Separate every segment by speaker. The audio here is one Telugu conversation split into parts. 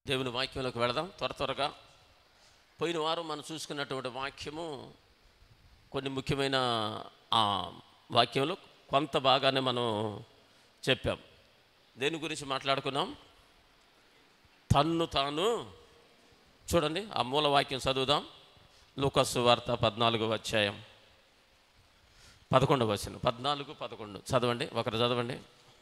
Speaker 1: దేవుని వాక్యంలోకి వెళదాం త్వర త్వరగా పోయిన వారం మనం చూసుకున్నటువంటి వాక్యము కొన్ని ముఖ్యమైన ఆ వాక్యంలో కొంత భాగాన్ని మనం చెప్పాం దేని గురించి మాట్లాడుకున్నాం తన్ను తాను చూడండి ఆ మూల వాక్యం చదువుదాం లూకస్సు వార్త పద్నాలుగు అధ్యాయం పదకొండు వచ్చిన పద్నాలుగు పదకొండు చదవండి ఒకరు చదవండి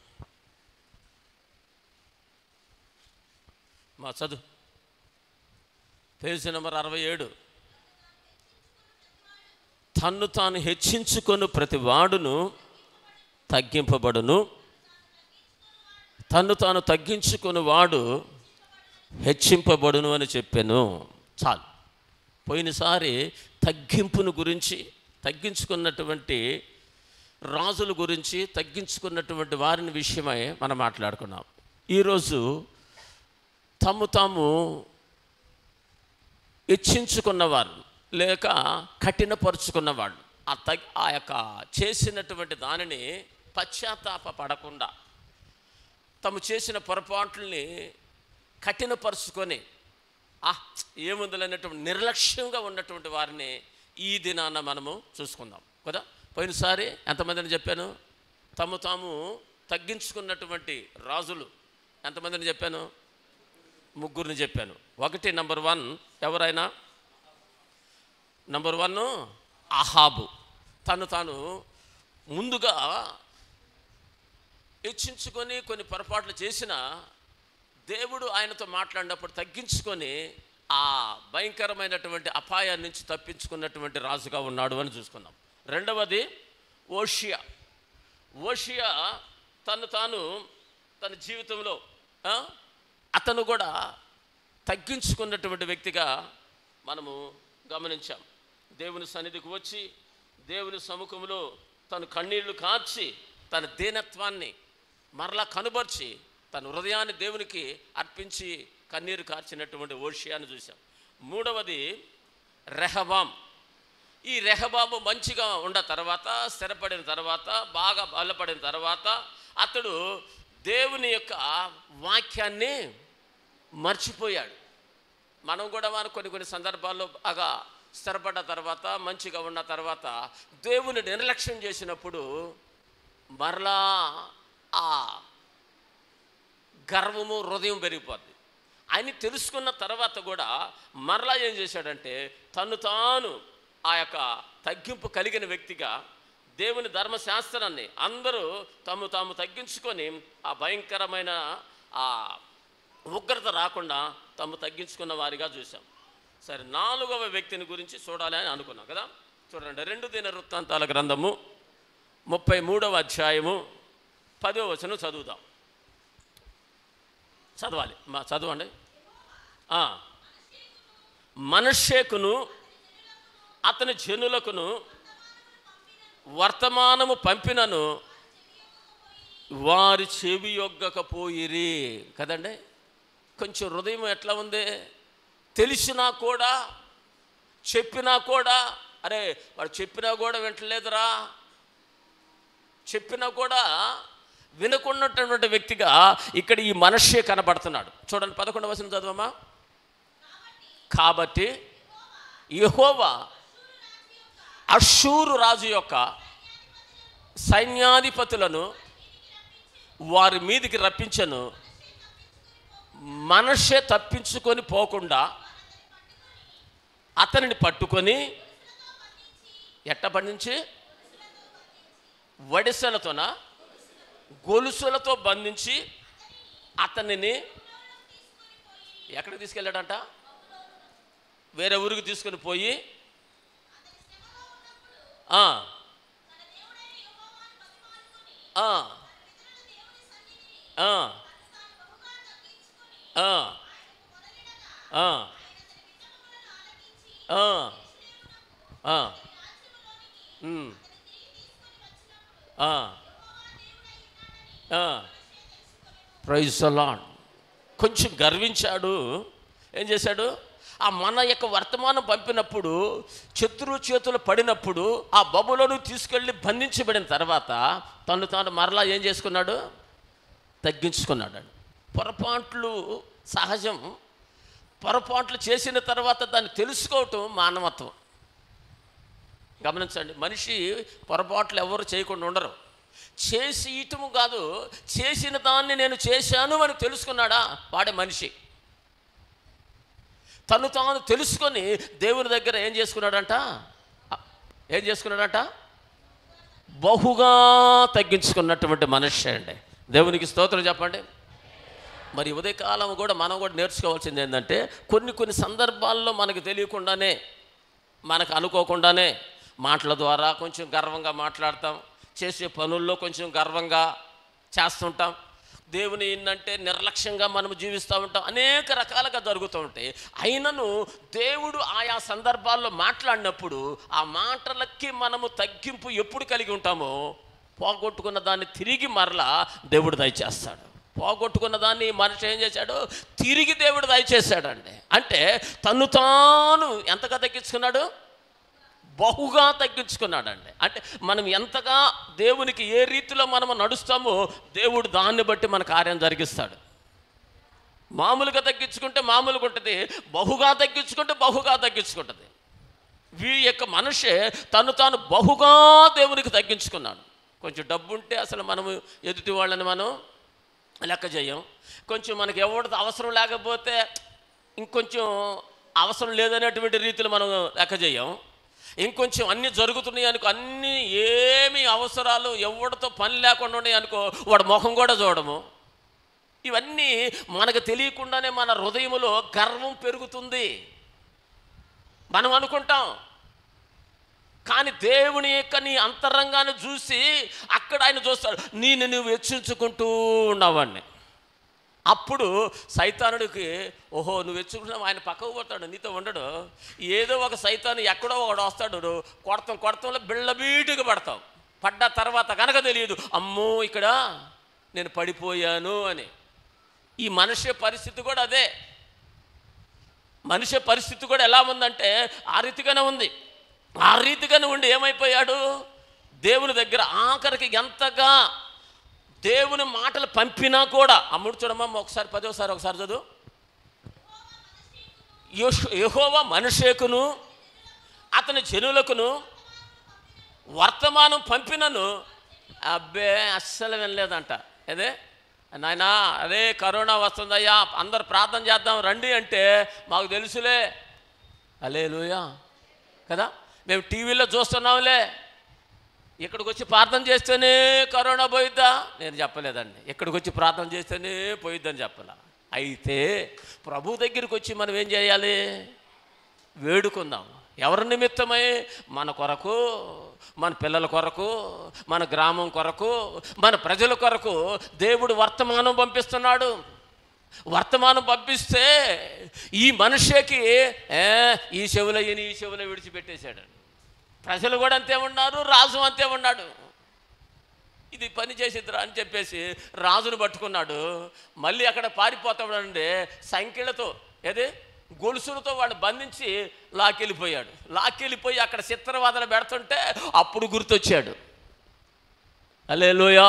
Speaker 1: మా చదువు పేజీ నెంబర్ అరవై ఏడు తన్ను తాను హెచ్చించుకొని ప్రతి వాడును తగ్గింపబడును తన్ను తాను తగ్గించుకొని వాడు హెచ్చింపబడును అని చెప్పాను చాలు పోయినసారి తగ్గింపును గురించి తగ్గించుకున్నటువంటి రాజుల గురించి తగ్గించుకున్నటువంటి వారిని విషయమై మనం మాట్లాడుకున్నాం ఈరోజు తమ్ము తాము ఇచ్చించుకున్నవారు లేక కఠినపరుచుకున్నవాళ్ళు ఆ తగ్ ఆ యొక్క చేసినటువంటి దానిని పశ్చాత్తాప పడకుండా తాము చేసిన పొరపాట్లని కఠినపరుచుకొని ఆ ఏముందలనేటువంటి నిర్లక్ష్యంగా ఉన్నటువంటి వారిని ఈ దినాన మనము చూసుకుందాం కదా పోయినసారి ఎంతమందిని చెప్పాను తము తాము తగ్గించుకున్నటువంటి రాజులు ఎంతమందిని చెప్పాను ముగ్గురిని చెప్పాను ఒకటి నంబర్ వన్ ఎవరైనా నంబర్ వన్ అహాబు తను తాను ముందుగా హెచ్చించుకొని కొన్ని పొరపాట్లు చేసిన దేవుడు ఆయనతో మాట్లాడినప్పుడు తగ్గించుకొని ఆ భయంకరమైనటువంటి అపాయాన్ని నుంచి తప్పించుకున్నటువంటి రాజుగా ఉన్నాడు అని చూసుకున్నాం రెండవది ఓషియా ఓషియా తను తాను తన జీవితంలో ఆ, అతను కూడా తగ్గించుకున్నటువంటి వ్యక్తిగా మనము గమనించాం దేవుని సన్నిధికి వచ్చి దేవుని సముఖంలో తను కన్నీళ్లు కార్చి తన దీనత్వాన్ని మరలా కనుబర్చి తన హృదయాన్ని దేవునికి అర్పించి కన్నీరు కార్చినటువంటి ఓషియాన్ని చూసాం మూడవది రెహబాం ఈ రెహబాబు మంచిగా ఉన్న తర్వాత స్థిరపడిన తర్వాత బాగా బలపడిన తర్వాత అతడు దేవుని యొక్క వాక్యాన్ని మర్చిపోయాడు మనం కూడా మన కొన్ని కొన్ని సందర్భాల్లో బాగా స్థిరపడ్డ తర్వాత మంచిగా ఉన్న తర్వాత దేవుని నిర్లక్ష్యం చేసినప్పుడు మరలా ఆ గర్వము హృదయం పెరిగిపోద్ది ఆయన తెలుసుకున్న తర్వాత కూడా మరలా ఏం చేశాడంటే తను తాను ఆ యొక్క తగ్గింపు కలిగిన వ్యక్తిగా దేవుని ధర్మశాస్త్రాన్ని అందరూ తాము తాము తగ్గించుకొని ఆ భయంకరమైన ఆ ఉగ్రత రాకుండా తాము తగ్గించుకున్న వారిగా చూసాం సరే నాలుగవ వ్యక్తిని గురించి చూడాలి అని అనుకున్నాం కదా చూడండి రెండు దిన వృత్తాంతాల గ్రంథము ముప్పై మూడవ అధ్యాయము పదో వచనం చదువుదాం చదవాలి మా చదవండి ఆ. మనషేకును అతని జనులకును వర్తమానము పంపినను వారి చెవి యొగ్గకపోయిరి కదండి కొంచెం హృదయం ఎట్లా ఉంది తెలిసినా కూడా చెప్పినా కూడా అరే వాడు చెప్పినా కూడా వింటలేదురా చెప్పినా కూడా వినకున్నటువంటి వ్యక్తిగా ఇక్కడ ఈ మనుష్య కనబడుతున్నాడు చూడండి పదకొండవ వచనం చదవమ్మా కాబట్టి యెహోవా అషూరు రాజు యొక్క సైన్యాధిపతులను వారి మీదికి రప్పించను మనషే తప్పించుకొని పోకుండా అతనిని పట్టుకొని ఎట్ట బంధించి వడిసెలతోన గొలుసులతో బంధించి అతనిని ఎక్కడికి తీసుకెళ్ళాడంట వేరే ఊరికి తీసుకొని పోయి ఆ, ఆ, ఆ, ఆ, ఆ, ఆ, ఆ, ఉమ్, ఆ, ఆ. ప్రైజ్ లాడ్ కొంచెం గర్వించాడు ఏం చేశాడు ఆ మన యొక్క వర్తమానం పంపినప్పుడు శత్రువు చేతులు పడినప్పుడు ఆ బబులను తీసుకెళ్ళి బంధించబడిన తర్వాత తను తాను మరలా ఏం చేసుకున్నాడు తగ్గించుకున్నాడు పొరపాట్లు సహజం పొరపాట్లు చేసిన తర్వాత దాన్ని తెలుసుకోవటం మానవత్వం గమనించండి మనిషి పొరపాట్లు ఎవరు చేయకుండా ఉండరు చేసి ఇటము కాదు చేసిన దాన్ని నేను చేశాను అని తెలుసుకున్నాడా వాడే మనిషి తను తాను తెలుసుకొని దేవుని దగ్గర ఏం చేసుకున్నాడంట ఏం చేసుకున్నాడంట బహుగా తగ్గించుకున్నటువంటి మనిషి అండి దేవునికి స్తోత్రం చెప్పండి మరి ఉదయకాలం కూడా మనం కూడా నేర్చుకోవాల్సింది ఏంటంటే కొన్ని కొన్ని సందర్భాల్లో మనకు తెలియకుండానే మనకు అనుకోకుండానే మాటల ద్వారా కొంచెం గర్వంగా మాట్లాడతాం చేసే పనుల్లో కొంచెం గర్వంగా చేస్తుంటాం దేవుని ఏంటంటే నిర్లక్ష్యంగా మనం జీవిస్తూ ఉంటాం అనేక రకాలుగా జరుగుతూ ఉంటాయి అయినను దేవుడు ఆయా సందర్భాల్లో మాట్లాడినప్పుడు ఆ మాటలకి మనము తగ్గింపు ఎప్పుడు కలిగి ఉంటామో పోగొట్టుకున్న దాన్ని తిరిగి మరలా దేవుడు దయచేస్తాడు పోగొట్టుకున్న దాన్ని మనిషి ఏం చేశాడు తిరిగి దేవుడు దయచేశాడండి అంటే తను తాను ఎంతగా తగ్గించుకున్నాడు బహుగా తగ్గించుకున్నాడండి అంటే మనం ఎంతగా దేవునికి ఏ రీతిలో మనం నడుస్తామో దేవుడు దాన్ని బట్టి మన కార్యం జరిగిస్తాడు మామూలుగా తగ్గించుకుంటే మామూలుగా ఉంటుంది బహుగా తగ్గించుకుంటే బహుగా తగ్గించుకుంటుంది వీరి యొక్క మనిషే తను తాను బహుగా దేవునికి తగ్గించుకున్నాడు కొంచెం డబ్బు ఉంటే అసలు మనము ఎదుటి వాళ్ళని మనం లెక్క చేయం కొంచెం మనకి ఎవరితో అవసరం లేకపోతే ఇంకొంచెం అవసరం లేదనేటువంటి రీతిలో మనం లెక్క చేయం ఇంకొంచెం అన్నీ జరుగుతున్నాయి అనుకో అన్నీ ఏమి అవసరాలు ఎవరితో పని లేకుండా ఉన్నాయి అనుకో వాడు ముఖం కూడా చూడము ఇవన్నీ మనకు తెలియకుండానే మన హృదయములో గర్వం పెరుగుతుంది మనం అనుకుంటాం కానీ దేవుని యొక్క నీ అంతరంగాన్ని చూసి అక్కడ ఆయన చూస్తాడు నేను నువ్వు హెచ్చించుకుంటూ ఉన్నవాడిని అప్పుడు సైతానుడికి ఓహో నువ్వు హెచ్చుకుంటున్నావు ఆయన పక్కకు పోతాడు నీతో ఉండడు ఏదో ఒక సైతాను ఎక్కడో ఒకడు వస్తాడు కొడతాం కొడతంలో బిళ్ళబీటుగా పడతాం పడ్డ తర్వాత కనుక తెలియదు అమ్మో ఇక్కడ నేను పడిపోయాను అని ఈ మనిషి పరిస్థితి కూడా అదే మనిషి పరిస్థితి కూడా ఎలా ఉందంటే ఆ రీతిగానే ఉంది ఆ రీతిగానే ఉండి ఏమైపోయాడు దేవుని దగ్గర ఆఖరికి ఎంతగా దేవుని మాటలు పంపినా కూడా అమ్ముడు చూడమ్మా ఒకసారి పదోసారి ఒకసారి చదువు యహోవ మనుషేకును అతని జనులకును వర్తమానం పంపినను అబ్బే అస్సలు వినలేదంట అదే నాయనా అదే కరోనా వస్తుందయ్యా అందరు ప్రార్థన చేద్దాం రండి అంటే మాకు తెలుసులే అలే కదా మేము టీవీలో చూస్తున్నాంలే ఇక్కడికి వచ్చి ప్రార్థన చేస్తేనే కరోనా పోయిద్దా నేను చెప్పలేదండి ఇక్కడికి వచ్చి ప్రార్థన చేస్తేనే పోయిద్దని చెప్పాల అయితే ప్రభు దగ్గరికి వచ్చి మనం ఏం చేయాలి వేడుకుందాం ఎవరి నిమిత్తమై మన కొరకు మన పిల్లల కొరకు మన గ్రామం కొరకు మన ప్రజల కొరకు దేవుడు వర్తమానం పంపిస్తున్నాడు వర్తమానం పంపిస్తే ఈ మనిషికి ఏ ఈ చెవుల ఈయన ఈ చెవుల విడిచిపెట్టేశాడు ప్రజలు కూడా అంతే ఉన్నారు రాజు అంతే ఉన్నాడు ఇది పని చేసిద్దిరా అని చెప్పేసి రాజును పట్టుకున్నాడు మళ్ళీ అక్కడ పారిపోతాడండి సంఖ్యలతో ఏది గొలుసులతో వాడు బంధించి లాకెళ్ళిపోయాడు లాకెళ్ళిపోయి అక్కడ చిత్రవాదన పెడుతుంటే అప్పుడు గుర్తొచ్చాడు అలే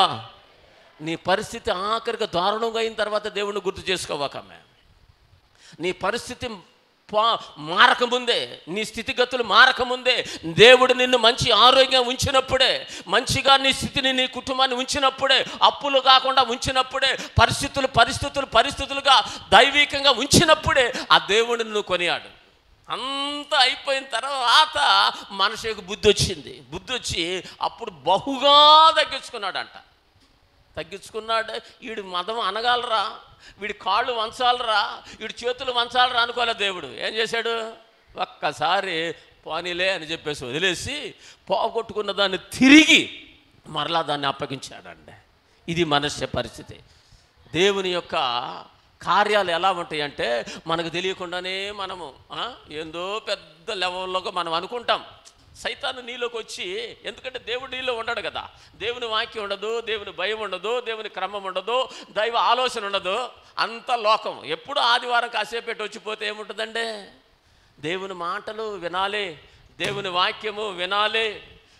Speaker 1: నీ పరిస్థితి ఆఖరికి దారుణంగా అయిన తర్వాత దేవుణ్ణి గుర్తు చేసుకోవాకమ్మే నీ పరిస్థితి పా మారకముందే నీ స్థితిగతులు మారకముందే దేవుడు నిన్ను మంచి ఆరోగ్యం ఉంచినప్పుడే మంచిగా నీ స్థితిని నీ కుటుంబాన్ని ఉంచినప్పుడే అప్పులు కాకుండా ఉంచినప్పుడే పరిస్థితులు పరిస్థితులు పరిస్థితులుగా దైవికంగా ఉంచినప్పుడే ఆ దేవుడిని నువ్వు కొనియాడు అంతా అయిపోయిన తర్వాత మనిషికి బుద్ధి వచ్చింది బుద్ధి వచ్చి అప్పుడు బహుగా తగ్గించుకున్నాడంట తగ్గించుకున్నాడు వీడి మదం అనగలరా వీడి కాళ్ళు వంచాలరా వీడి చేతులు వంచాలరా అనుకోలే దేవుడు ఏం చేశాడు ఒక్కసారి పోనీలే అని చెప్పేసి వదిలేసి పోగొట్టుకున్న దాన్ని తిరిగి మరలా దాన్ని అప్పగించాడండి ఇది మనుష్య పరిస్థితి దేవుని యొక్క కార్యాలు ఎలా ఉంటాయి అంటే మనకు తెలియకుండానే మనము ఆ, ఏందో పెద్ద లెవెల్లోకి మనం అనుకుంటాం సైతాను నీలోకి వచ్చి ఎందుకంటే దేవుడు నీలో ఉండడు కదా దేవుని వాక్యం ఉండదు దేవుని భయం ఉండదు దేవుని క్రమం ఉండదు దైవ ఆలోచన ఉండదు అంత లోకం ఎప్పుడు ఆదివారం కాసేపు పెట్టి వచ్చిపోతే ఏముంటుందండి దేవుని మాటలు వినాలి దేవుని వాక్యము వినాలి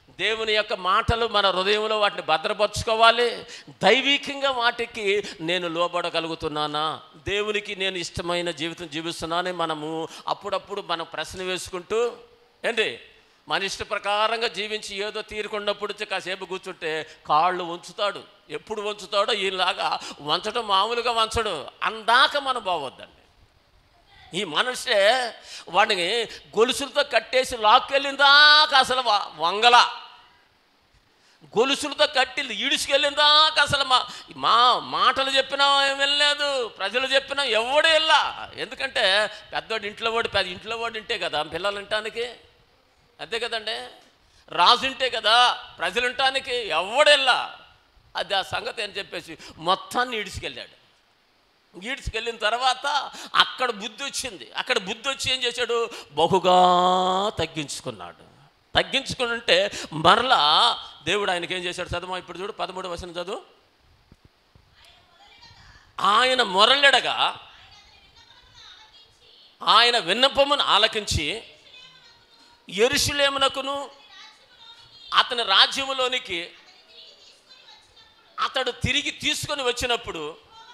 Speaker 1: దేవుని యొక్క మాటలు మన హృదయంలో వాటిని భద్రపరచుకోవాలి దైవికంగా వాటికి నేను లోబడగలుగుతున్నానా దేవునికి నేను ఇష్టమైన జీవితం జీవిస్తున్నానని మనము అప్పుడప్పుడు మనం ప్రశ్న వేసుకుంటూ ఏంటి మన ఇష్ట ప్రకారంగా జీవించి ఏదో తీరుకున్నప్పుడు కాసేపు కూర్చుంటే కాళ్ళు ఉంచుతాడు ఎప్పుడు వంచుతాడో ఈలాగా వంచడం మామూలుగా వంచడు అందాక మనం బాగోద్దండి ఈ మనిషే వాడిని గొలుసులతో కట్టేసి లాక్కెళ్ళిన దాకా అసలు వ- వంగల గొలుసులతో కట్టి ఈడుచుకెళ్ళిన దాకా అసలు మా మా మాటలు చెప్పినా ఏం వెళ్ళలేదు ప్రజలు చెప్పినా ఎవడు వెళ్ళా ఎందుకంటే పెద్దవాడు ఇంట్లో వాడు పెద్ద ఇంట్లో వాడు ఇంటే కదా పిల్లలు వినటానికి అంతే కదండి రాజు ఉంటే కదా ప్రజలు వినటానికి ఎవడెళ్ళా అది ఆ సంగతి అని చెప్పేసి మొత్తాన్ని ఈడ్చుకెళ్ళాడు ఈడ్చుకెళ్ళిన తర్వాత అక్కడ బుద్ధి వచ్చింది అక్కడ బుద్ధి వచ్చి ఏం చేశాడు బహుగా తగ్గించుకున్నాడు తగ్గించుకుని ఉంటే మరలా దేవుడు ఆయనకి ఏం చేశాడు చదువు ఇప్పుడు చూడు పదమూడు వచనం చదువు ఆయన మొరలెడగా ఆయన విన్నపమును ఆలకించి ఎరుషులేమునకును అతని రాజ్యములోనికి అతడు తిరిగి తీసుకొని వచ్చినప్పుడు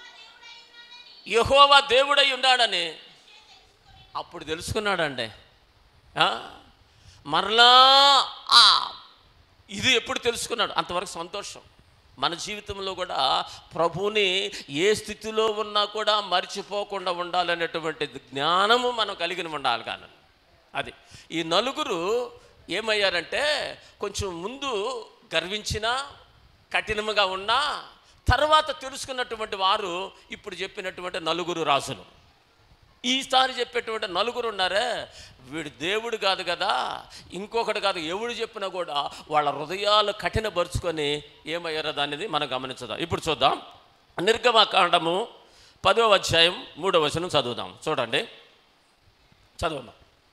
Speaker 1: యహోవా దేవుడై ఉన్నాడని అప్పుడు తెలుసుకున్నాడండి ఆ? మరలా ఆ ఇది ఎప్పుడు తెలుసుకున్నాడు అంతవరకు సంతోషం మన జీవితంలో కూడా ప్రభువుని ఏ స్థితిలో ఉన్నా కూడా మర్చిపోకుండా ఉండాలనేటువంటి జ్ఞానము మనం కలిగిన ఉండాలి కానీ అది ఈ నలుగురు ఏమయ్యారంటే కొంచెం ముందు గర్వించినా కఠినముగా ఉన్నా తర్వాత తెలుసుకున్నటువంటి వారు ఇప్పుడు చెప్పినటువంటి నలుగురు రాజులు ఈసారి చెప్పేటువంటి నలుగురు ఉన్నారే వీడు దేవుడు కాదు కదా ఇంకొకటి కాదు ఎవడు చెప్పినా కూడా వాళ్ళ హృదయాలు కఠినపరుచుకొని ఏమయ్యారో దానిది మనం గమనించుదాం ఇప్పుడు చూద్దాం నిర్గమకాండము పదో అధ్యాయం మూడో వచనం చదువుదాం చూడండి చదువుదాం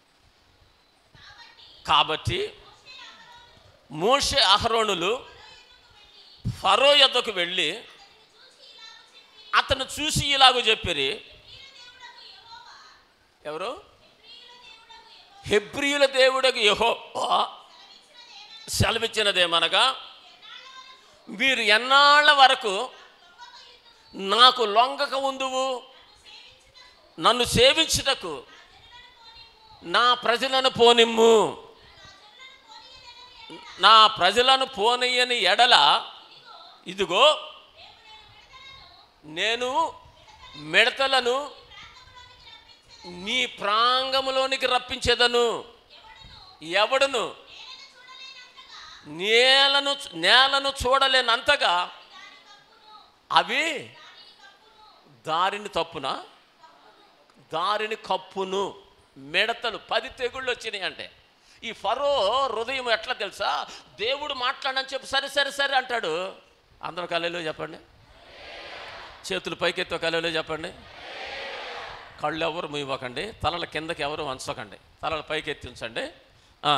Speaker 1: కాబట్టి మోషే అహరోనులు ఫరో యొద్దకు వెళ్ళి అతను చూసి ఇలాగ చెప్పిరి ఎవరు హెబ్రియుల దేవుడకు యహో సెలవిచ్చినదేమనగా మీరు ఎన్నాళ్ళ వరకు నాకు లొంగక ఉందువు నన్ను సేవించుటకు నా ప్రజలను పోనిమ్ము నా ప్రజలను పోనీయని ఎడల ఇదిగో నేను మిడతలను నీ ప్రాంగములోనికి రప్పించేదను ఎవడును నేలను నేలను చూడలేనంతగా అవి దారిని తప్పున దారిని కప్పును మిడతలు పది తెగుళ్ళు వచ్చినాయి అంటే ఈ ఫరో హృదయం ఎట్లా తెలుసా దేవుడు మాట్లాడని చెప్పి సరే సరే సరే అంటాడు అందరూ కళలో చెప్పండి చేతులు పైకెత్తో కళలో చెప్పండి కళ్ళు ఎవరు మూయకండి తలల కిందకి ఎవరు వంచకండి తలల పైకి ఎత్తి ఉంచండి ఆ.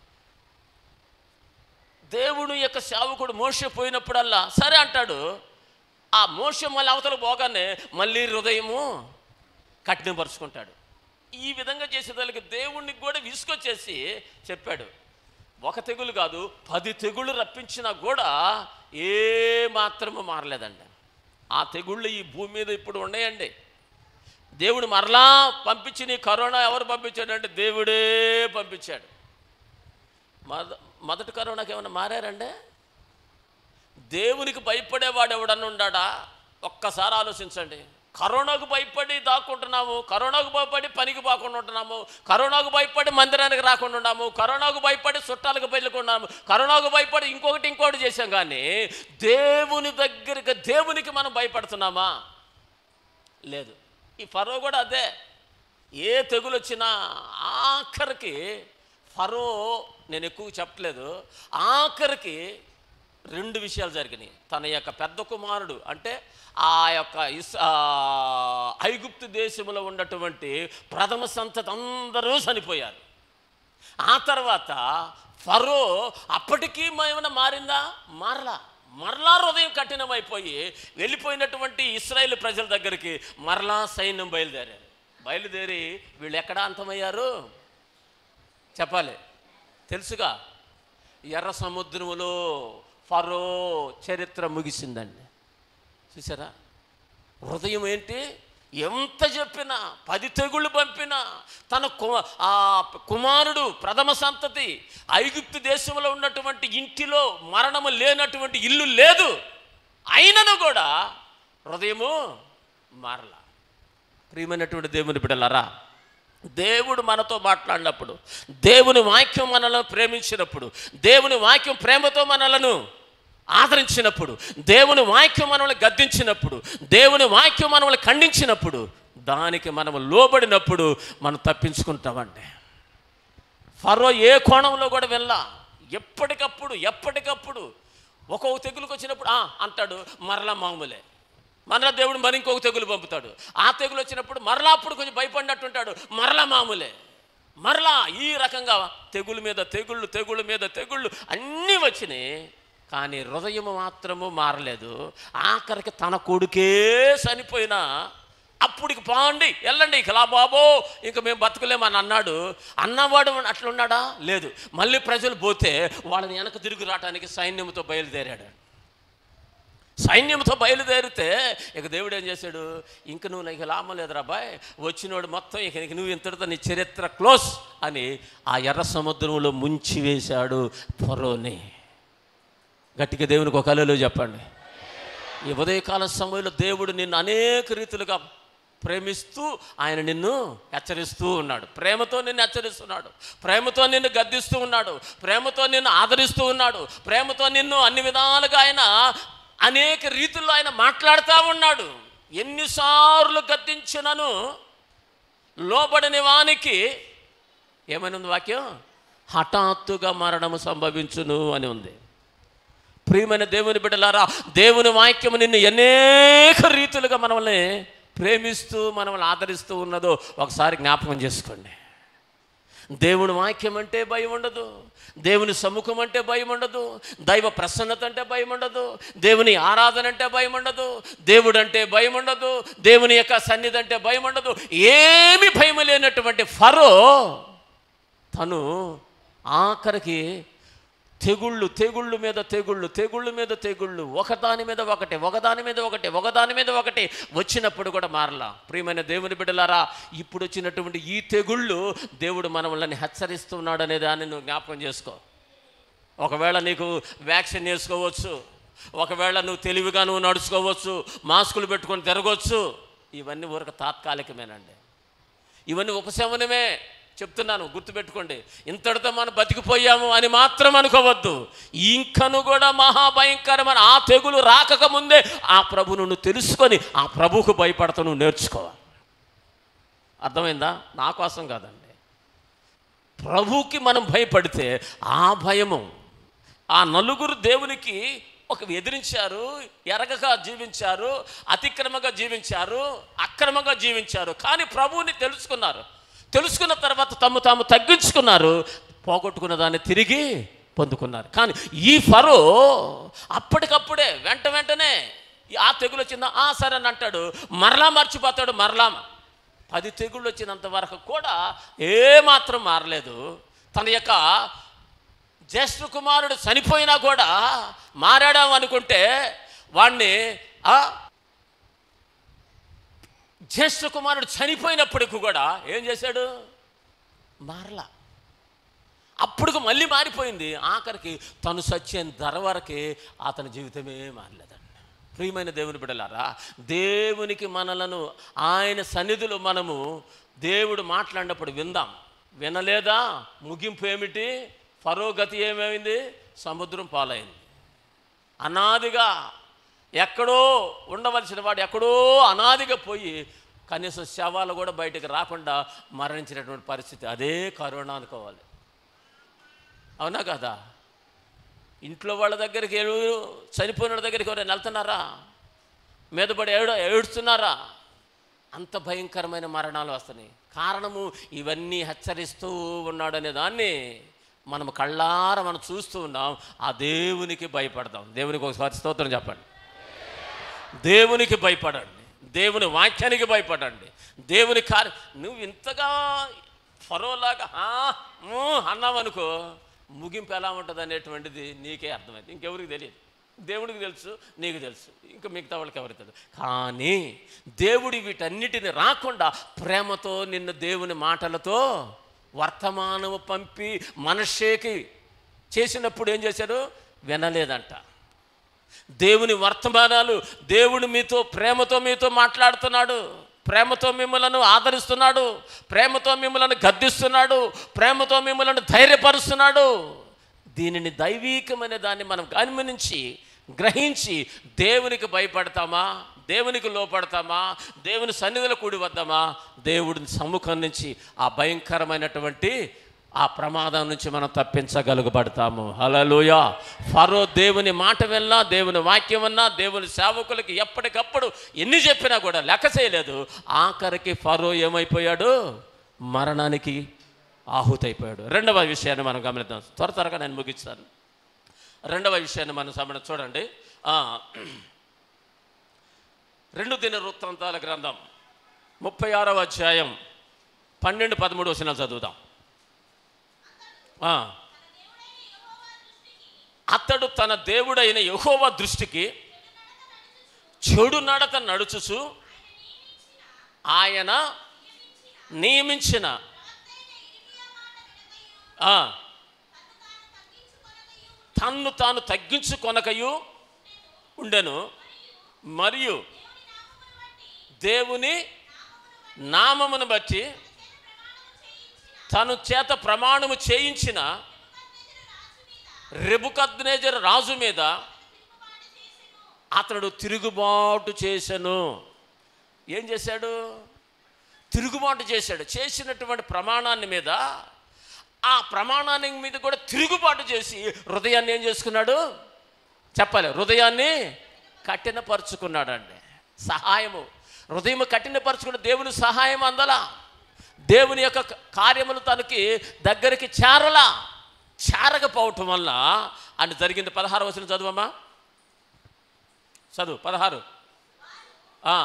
Speaker 1: దేవుడు యొక్క సేవకుడు మోస పోయినప్పుడల్లా సరే అంటాడు ఆ మోస మళ్ళీ అవతల పోగానే మళ్ళీ హృదయము కఠినపరుచుకుంటాడు ఈ విధంగా చేసేదానికి దేవుణ్ణి కూడా విసుకొచ్చేసి చెప్పాడు ఒక తెగులు కాదు పది తెగుళ్ళు రప్పించినా కూడా ఏ మాత్రము మారలేదండి ఆ తెగుళ్ళు ఈ భూమి మీద ఇప్పుడు ఉన్నాయండి దేవుడు మరలా పంపించిన ఈ కరోనా ఎవరు పంపించాడంటే దేవుడే పంపించాడు మొద మొదటి కరోనాకి ఏమైనా మారారండి దేవునికి భయపడేవాడు ఎవడన్నా ఉన్నాడా ఒక్కసారి ఆలోచించండి కరోనాకు భయపడి దాక్కుంటున్నాము కరోనాకు భయపడి పనికి పోకుండా ఉంటున్నాము కరోనాకు భయపడి మందిరానికి రాకుండా ఉన్నాము కరోనాకు భయపడి చుట్టాలకు పెళ్ళుకున్నాము కరోనాకు భయపడి ఇంకొకటి ఇంకోటి చేశాం కానీ దేవుని దగ్గరికి దేవునికి మనం భయపడుతున్నామా లేదు ఈ ఫరో కూడా అదే ఏ తెగులు వచ్చినా ఆఖరికి ఫరో నేను ఎక్కువ చెప్పలేదు ఆఖరికి రెండు విషయాలు జరిగినాయి తన యొక్క పెద్ద కుమారుడు అంటే ఆ యొక్క ఇస్ ఆ, ఐగుప్తు దేశంలో ఉన్నటువంటి ప్రథమ సంతతి అందరూ చనిపోయారు ఆ తర్వాత ఫరో అప్పటికీ ఏమైనా మారిందా మారలా మరలా హృదయం కఠినమైపోయి వెళ్ళిపోయినటువంటి ఇస్రాయేల్ ప్రజల దగ్గరికి మరలా సైన్యం బయలుదేరారు బయలుదేరి వీళ్ళు ఎక్కడ అంతమయ్యారు చెప్పాలి తెలుసుగా ఎర్ర సముద్రములో ఫరో చరిత్ర ముగిసిందండి చూసారా హృదయం ఏంటి ఎంత చెప్పినా పది తెగుళ్ళు పంపినా తన కు ఆ కుమారుడు ప్రథమ సంతతి ఐగుప్తు దేశంలో ఉన్నటువంటి ఇంటిలో మరణము లేనటువంటి ఇల్లు లేదు అయినను కూడా హృదయము మారలా ప్రియమైనటువంటి దేవుని బిడ్డలారా దేవుడు మనతో మాట్లాడినప్పుడు దేవుని వాక్యం మనలను ప్రేమించినప్పుడు దేవుని వాక్యం ప్రేమతో మనలను ఆదరించినప్పుడు దేవుని వాక్యం మనల్ని గద్దించినప్పుడు దేవుని వాక్యం మనల్ని ఖండించినప్పుడు దానికి మనము లోబడినప్పుడు మనం తప్పించుకుంటామండి ఫరో ఏ కోణంలో కూడా వెళ్ళా ఎప్పటికప్పుడు ఎప్పటికప్పుడు ఒక్కొక్క తెగులుకి వచ్చినప్పుడు "ఆ" అంటాడు మరలా మామూలే మరలా దేవుడు మరి ఇంకొక తెగులు పంపుతాడు ఆ తెగులు వచ్చినప్పుడు మరలా అప్పుడు కొంచెం భయపడినట్టుంటాడు మరలా మామూలే మరలా ఈ రకంగా తెగులు మీద తెగుళ్ళు తెగుళ్ళ మీద తెగుళ్ళు అన్నీ వచ్చినాయి కానీ హృదయం మాత్రము మారలేదు ఆఖరికి తన కొడుకే చనిపోయినా అప్పుడికి బాగుండి వెళ్ళండి ఇక లా బాబో ఇంక మేము బతకలేమని అన్నాడు అన్నవాడు అట్లున్నాడా లేదు మళ్ళీ ప్రజలు పోతే వాళ్ళని వెనక తిరిగి రావడానికి సైన్యంతో బయలుదేరాడు సైన్యంతో బయలుదేరితే ఇక దేవుడు ఏం చేశాడు ఇంక నువ్వు నీకు లాభం లేదురా బాయ్ వచ్చినోడు మొత్తం ఇక నీకు నువ్వు ఇంతటితో నీ చరిత్ర క్లోజ్ అని ఆ ఎర్ర సముద్రంలో ముంచి వేశాడు ఫరోని గట్టిగా దేవునికి ఒక అలలు చెప్పండి ఈ ఉదయకాల సమయంలో దేవుడు నిన్ను అనేక రీతులుగా ప్రేమిస్తూ ఆయన నిన్ను హెచ్చరిస్తూ ఉన్నాడు ప్రేమతో నిన్ను హెచ్చరిస్తున్నాడు ప్రేమతో నిన్ను గద్దిస్తూ ఉన్నాడు ప్రేమతో నిన్ను ఆదరిస్తూ ఉన్నాడు ప్రేమతో నిన్ను అన్ని విధాలుగా ఆయన అనేక రీతుల్లో ఆయన మాట్లాడుతూ ఉన్నాడు ఎన్నిసార్లు గద్దించినను లోబడని వానికి ఏమని ఉంది వాక్యం హఠాత్తుగా మరణము సంభవించును అని ఉంది ప్రియమైన దేవుని బిడ్డలారా దేవుని వాక్యము నిన్ను అనేక రీతులుగా మనల్ని ప్రేమిస్తూ మనల్ని ఆదరిస్తూ ఉన్నదో ఒకసారి జ్ఞాపకం చేసుకోండి దేవుని వాక్యం అంటే భయం ఉండదు దేవుని సముఖం అంటే భయం ఉండదు దైవ ప్రసన్నత అంటే భయం ఉండదు దేవుని ఆరాధన అంటే భయం ఉండదు దేవుడు అంటే భయం ఉండదు దేవుని యొక్క సన్నిధి అంటే భయం ఉండదు ఏమి భయం లేనటువంటి ఫరో తను ఆఖరికి తెగుళ్ళు తెగుళ్ళు మీద తెగుళ్ళు తెగుళ్ళు మీద తెగుళ్ళు ఒకదాని మీద ఒకటి ఒకదాని మీద ఒకటి ఒకదాని మీద ఒకటి వచ్చినప్పుడు కూడా మారలా ప్రియమైన దేవుని బిడ్డలారా ఇప్పుడు వచ్చినటువంటి ఈ తెగుళ్ళు దేవుడు మనల్ని హెచ్చరిస్తున్నాడు అనే దాన్ని నువ్వు జ్ఞాపకం చేసుకో ఒకవేళ నీకు వ్యాక్సిన్ వేసుకోవచ్చు ఒకవేళ నువ్వు తెలివిగా నువ్వు నడుచుకోవచ్చు మాస్కులు పెట్టుకొని తిరగవచ్చు ఇవన్నీ ఊరక తాత్కాలికమేనండి ఇవన్నీ ఉపశమనమే చెప్తున్నాను గుర్తుపెట్టుకోండి ఇంతటితో మనం బతికిపోయాము అని మాత్రం అనుకోవద్దు ఇంకను కూడా మహాభయంకరమైన ఆ తెగులు రాకక ముందే ఆ ప్రభును నువ్వు తెలుసుకొని ఆ ప్రభువుకు భయపడతా నువ్వు నేర్చుకోవాలి అర్థమైందా నా కోసం కాదండి ప్రభువుకి మనం భయపడితే ఆ భయము ఆ నలుగురు దేవునికి ఒక ఎదిరించారు ఎరగక జీవించారు అతిక్రమంగా జీవించారు అక్రమంగా జీవించారు కానీ ప్రభువుని తెలుసుకున్నారు తెలుసుకున్న తర్వాత తమ తాము తగ్గించుకున్నారు పోగొట్టుకున్న దాన్ని తిరిగి పొందుకున్నారు కానీ ఈ ఫరో అప్పటికప్పుడే వెంట వెంటనే ఈ ఆ తెగులు వచ్చిందా ఆ సరే అని అంటాడు మరలా మర్చిపోతాడు మరలా పది తెగుళ్ళు వచ్చినంత వరకు కూడా ఏమాత్రం మారలేదు తన యొక్క జ్యేష్ఠ కుమారుడు చనిపోయినా కూడా మారాడాం అనుకుంటే వాణ్ణి ఆ జ్యేష్ఠ కుమారుడు చనిపోయినప్పటికి కూడా ఏం చేశాడు మారలా అప్పుడు మళ్ళీ మారిపోయింది ఆఖరికి తను సత్యం ధర వరకే అతని జీవితమే మారలేదండి ప్రియమైన దేవుని బిడ్డలారా దేవునికి మనలను ఆయన సన్నిధిలో మనము దేవుడు మాట్లాడినప్పుడు విందాం వినలేదా ముగింపు ఏమిటి ఫరో గతి ఏమైంది సముద్రం పాలైంది అనాదిగా ఎక్కడో ఉండవలసిన వాడు ఎక్కడో అనాదిగా పోయి కనీసం శవాలు కూడా బయటకు రాకుండా మరణించినటువంటి పరిస్థితి అదే కరోనా అనుకోవాలి అవునా కదా ఇంట్లో వాళ్ళ దగ్గరికి ఎవరు చనిపోయిన వాళ్ళ దగ్గరికి ఎవరైనా వెళ్తున్నారా మీదపడి ఏడు ఏడుస్తున్నారా అంత భయంకరమైన మరణాలు వస్తున్నాయి కారణము ఇవన్నీ హెచ్చరిస్తూ ఉన్నాడనే దాన్ని మనం కళ్ళార మనం చూస్తూ ఉన్నాం ఆ దేవునికి భయపడదాం దేవునికి ఒకసారి స్తోత్రం చెప్పండి దేవునికి భయపడండి దేవుని వాక్యానికి భయపడండి దేవుని కార్య నువ్వు ఇంతగా ఫరోలాగా "ఆ, ఊ" అన్నావనుకో ముగింపు ఎలా ఉంటుంది అనేటువంటిది నీకే అర్థమైంది ఇంకెవరికి తెలియదు దేవుడికి తెలుసు నీకు తెలుసు ఇంకా మిగతా వాళ్ళకి ఎవరికి తెలుసు కానీ దేవుడి వీటన్నిటిని రాకుండా ప్రేమతో నిన్ను దేవుని మాటలతో వర్తమానము పంపి మనషేకి చేసినప్పుడు ఏం చేశాడు వినలేదంట దేవుని వర్తమానాలు దేవుడు మీతో ప్రేమతో మీతో మాట్లాడుతున్నాడు ప్రేమతో మిమ్మలను ఆదరిస్తున్నాడు ప్రేమతో మిమ్మలను గద్దిస్తున్నాడు ప్రేమతో మిమ్మలను ధైర్యపరుస్తున్నాడు దీనిని దైవీకమైన దాన్ని మనం గమనించి గ్రహించి దేవునికి భయపడతామా దేవునికి లోపడతామా దేవుని సన్నిధిలో కూడి వద్దామా దేవుడిని సముఖం నుంచి ఆ భయంకరమైనటువంటి ఆ ప్రమాదం నుంచి మనం తప్పించగలుగబడతాము హలలోయ ఫరో దేవుని మాట విన్నా దేవుని వాక్యం విన్నా దేవుని సేవకులకి ఎప్పటికప్పుడు ఎన్ని చెప్పినా కూడా లెక్క చేయలేదు ఆఖరికి ఫరో ఏమైపోయాడు మరణానికి ఆహుతైపోయాడు రెండవ విషయాన్ని మనం గమనిద్దాం త్వర త్వరగా నేను ముగిస్తాను రెండవ విషయాన్ని మనం సమయం చూడండి ఆ, రెండు దిన వృత్తాంతాల గ్రంథం ముప్పై ఆరవ అధ్యాయం పన్నెండు పదమూడు వచనాలు చదువుదాం ఆ. అతడు తన దేవుడైన యెహోవ దృష్టికి చెడు నడత నడుచుచు ఆయన నియమించిన ఆ, తన్ను తాను తగ్గించుకొనకయు ఉండెను మరియు దేవుని నామమును బట్టి తను చేత ప్రమాణము చేయించిన రెబుకద్నేజర్ రాజు మీద అతడు తిరుగుబాటు చేశాను ఏం చేశాడు తిరుగుబాటు చేశాడు చేసినటువంటి ప్రమాణాన్ని మీద ఆ ప్రమాణాన్ని మీద కూడా తిరుగుబాటు చేసి హృదయాన్ని ఏం చేసుకున్నాడు చెప్పాలి హృదయాన్ని కఠినపరుచుకున్నాడండి సహాయము హృదయం కఠినపరుచుకున్న దేవుని సహాయం అందలా దేవుని యొక్క కార్యములు తనకి దగ్గరికి చేరలా చేరకపోవటం వల్ల అని జరిగింది పదహారు వచ్చిన చదువమ్మా చదువు పదహారు ఆ.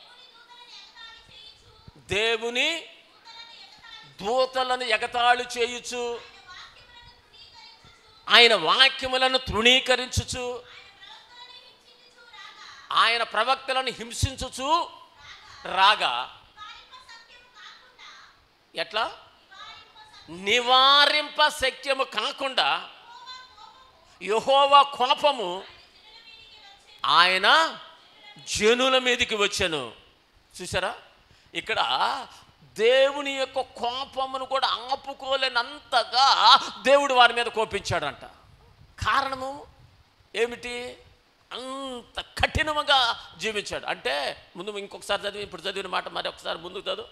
Speaker 1: దేవుని దూతలను ఎగతాళి చేయుచు ఆయన వాక్యములను తృణీకరించుచు ఆయన ప్రవక్తలను హింసించుచు రాగా ఎట్లా నివారింప శక్యము కాకుండా యహోవా కోపము ఆయన జనుల మీదకి వచ్చాను చూసారా ఇక్కడ దేవుని యొక్క కోపమును కూడా ఆపుకోలేనంతగా దేవుడు వారి మీద కోపించాడంట కారణము ఏమిటి అంత కఠినముగా జీవించాడు అంటే ముందు ఇంకొకసారి చదివి ఇప్పుడు చదివిన మాట మరి ఒకసారి ముందుకు చదువు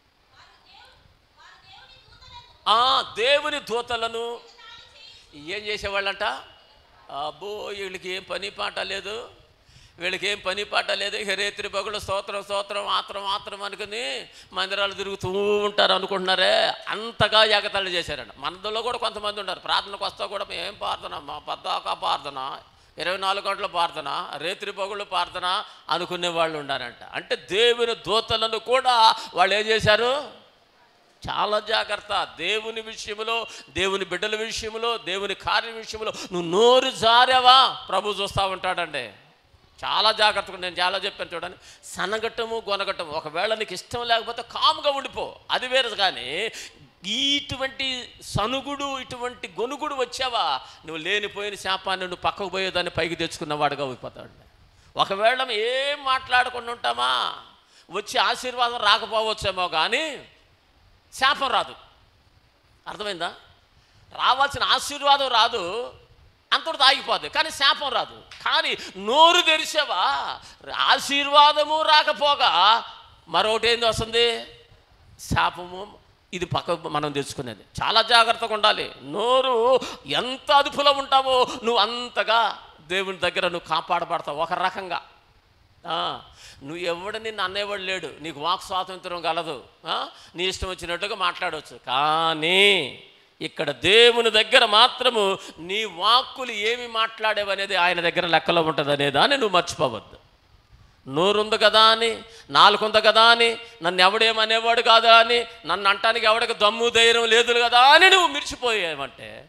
Speaker 1: ఆ దేవుని దూతలను ఏం చేసేవాళ్ళంట అబ్బో వీళ్ళకి ఏం పని పాట లేదు వీళ్ళకి ఏం పని పాట లేదు హెరేత్రి బగులు స్తోత్రం స్తోత్రం ఆత్రం ఆత్రం అనుకుని మందిరాలు తిరుగుతూ ఉంటారు అనుకుంటున్నారే అంతగా ఎగతాళి చేశారంట మనలో కూడా కొంతమంది ఉన్నారు ప్రార్థనకు వస్తా కూడా ఏం ప్రార్థన మా పద్దాక ప్రార్థన ఇరవై నాలుగు గంటల ప్రార్థన రేత్రి పగుళ్ళు ప్రార్థన అనుకునే వాళ్ళు ఉన్నారంట అంటే దేవుని దూతలను కూడా వాళ్ళు ఏం చేశారు చాలా జాగ్రత్త దేవుని విషయంలో దేవుని బిడ్డల విషయంలో దేవుని కార్యం విషయంలో నువ్వు నోరు జారావా ప్రభు చూస్తూ ఉంటాడండి చాలా జాగ్రత్తగా నేను చాలా చెప్పాను చూడండి సనగట్టము గొనగట్టము ఒకవేళ నీకు ఇష్టం లేకపోతే కాముగా ఉండిపో అది వేరు కానీ ఇటువంటి సనుగుడు ఇటువంటి గొనుగుడు వచ్చావా నువ్వు లేనిపోయిన శాపాన్ని నువ్వు పక్కకు పోయేదాన్ని పైకి తెచ్చుకున్నవాడుగా అయిపోతాడు ఒకవేళ ఏం మాట్లాడకుండా ఉంటామా వచ్చి ఆశీర్వాదం రాకపోవచ్చేమో కానీ శాపం రాదు అర్థమైందా రావాల్సిన ఆశీర్వాదం రాదు అంతటితో ఆగిపోద్ది కానీ శాపం రాదు కానీ నోరు తెరిచావా ఆశీర్వాదము రాకపోగా మరొకటి ఏంది వస్తుంది శాపము ఇది పక్క మనం తెచ్చుకునేది చాలా జాగ్రత్తగా ఉండాలి నోరు ఎంత అదుపులో ఉంటావో నువ్వు అంతగా దేవుని దగ్గర నువ్వు కాపాడబడతావు ఒక రకంగా ఆ, నువ్వు ఎవడు నిన్ను అనేవాడు లేడు నీకు వాక్ స్వాతంత్రం కలదు ఆ, నీ ఇష్టం వచ్చినట్టుగా మాట్లాడవచ్చు కానీ ఇక్కడ దేవుని దగ్గర మాత్రము నీ వాక్కులు ఏమి మాట్లాడేవనేది ఆయన దగ్గర లెక్కలో ఉంటుంది అనేదాన్ని నువ్వు మర్చిపోవద్దు నోరుంది కదా అని నాలుగుంది కదా అని నన్ను ఎవడేమనేవాడు కాదా అని నన్ను అంటానికి ఎవడికి దమ్ము ధైర్యం లేదు కదా అని నువ్వు మిర్చిపోయావంటే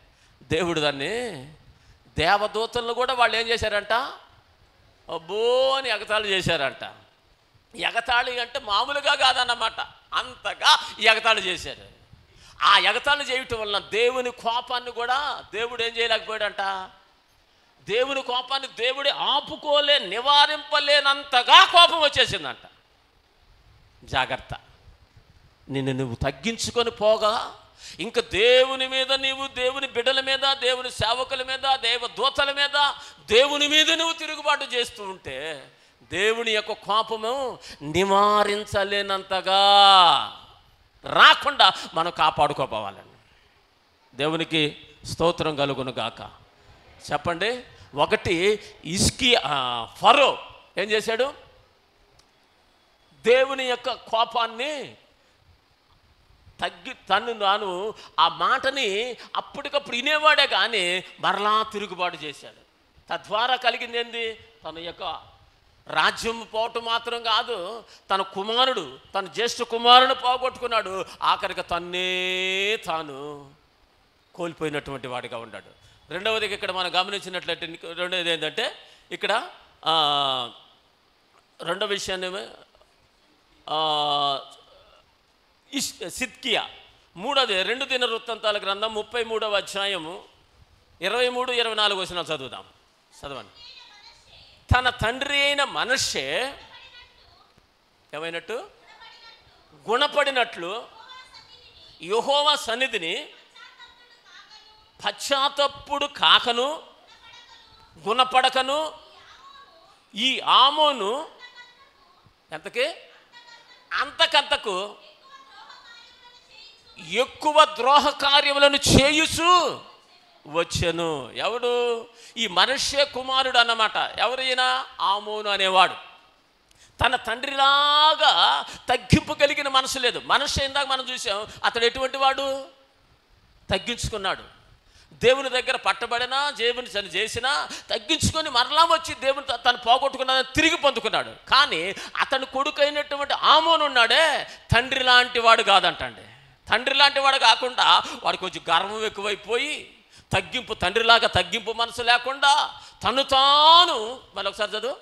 Speaker 1: దేవుడు దాన్ని దేవదూతలను కూడా వాళ్ళు ఏం చేశారంట అబ్బో అని ఎగతాళి చేశారంట ఎగతాళి అంటే మామూలుగా కాదన్నమాట అంతగా ఎగతాళి చేశారు ఆ ఎగతాళి చేయటం వలన దేవుని కోపాన్ని కూడా దేవుడు ఏం చేయలేకపోయాడంట దేవుని కోపాన్ని దేవుడి ఆపుకోలే నివారింపలేనంతగా కోపం వచ్చేసిందంట జాగ్రత్త నిన్ను నువ్వు తగ్గించుకొని పోగా ఇంకా దేవుని మీద నీవు దేవుని బిడ్డల మీద దేవుని సేవకుల మీద దేవ దూతల మీద దేవుని మీద నువ్వు తిరుగుబాటు చేస్తూ ఉంటే దేవుని యొక్క కోపము నివారించలేనంతగా రాకుండా మనం కాపాడుకోపోవాలండి దేవునికి స్తోత్రం కలుగును గాక చెప్పండి ఒకటి ఇస్కి ఆ, ఫరో ఏం చేశాడు దేవుని యొక్క కోపాన్ని తగ్గి తను నాను ఆ మాటని అప్పటికప్పుడు వినేవాడే కానీ మరలా తిరుగుబాటు చేశాడు తద్వారా కలిగింది ఏంది తన యొక్క రాజ్యం పోవటం మాత్రం కాదు తన కుమారుడు తన జ్యేష్ఠ కుమారుని పోగొట్టుకున్నాడు ఆఖరికి తన్నే తాను కోల్పోయినటువంటి వాడిగా ఉన్నాడు రెండవది ఇక్కడ మనం గమనించినట్లయితే ఇంకో రెండవది ఏంటంటే ఇక్కడ ఆ, రెండవ విషయాన్ని ఆ, ఇష్ సిద్కియా మూడోది రెండు దిన వృత్తాంతాల గ్రంథం ముప్పై మూడవ అధ్యాయము ఇరవై మూడు ఇరవై నాలుగు వచ్చిన చదువుదాం చదవండి తన తండ్రి అయిన మనషే ఏమైనట్టు గుణపడినట్లు యహోవా సన్నిధిని పశ్చాత్తప్పుడు కాకను గుణపడకను ఈ ఆమోను ఎంతకి అంతకంతకు ఎక్కువ ద్రోహ కార్యములను చేయుచు వచ్చెను ఎవడు ఈ మనుష్య కుమారుడు అన్నమాట ఎవరు ఈయన ఆమోను అనేవాడు తన తండ్రిలాగా తగ్గింపు కలిగిన మనసు లేదు మనుష్య ఇందాక మనం చూసాం అతడు ఎటువంటి వాడు తగ్గించుకున్నాడు దేవుని దగ్గర పట్టబడినా దేవుని తను చేసినా తగ్గించుకొని మరలా వచ్చి దేవుని త- తను పోగొట్టుకున్న తిరిగి పొందుకున్నాడు కానీ అతని కొడుకు అయినటువంటి ఆమోను ఉన్నాడే తండ్రి లాంటి వాడు కాదంటండి తండ్రి లాంటి వాడు కాకుండా వాడు కొంచెం గర్వం ఎక్కువైపోయి తగ్గింపు తండ్రిలాగా తగ్గింపు మనసు లేకుండా తను తాను మళ్ళీ ఒకసారి చదువు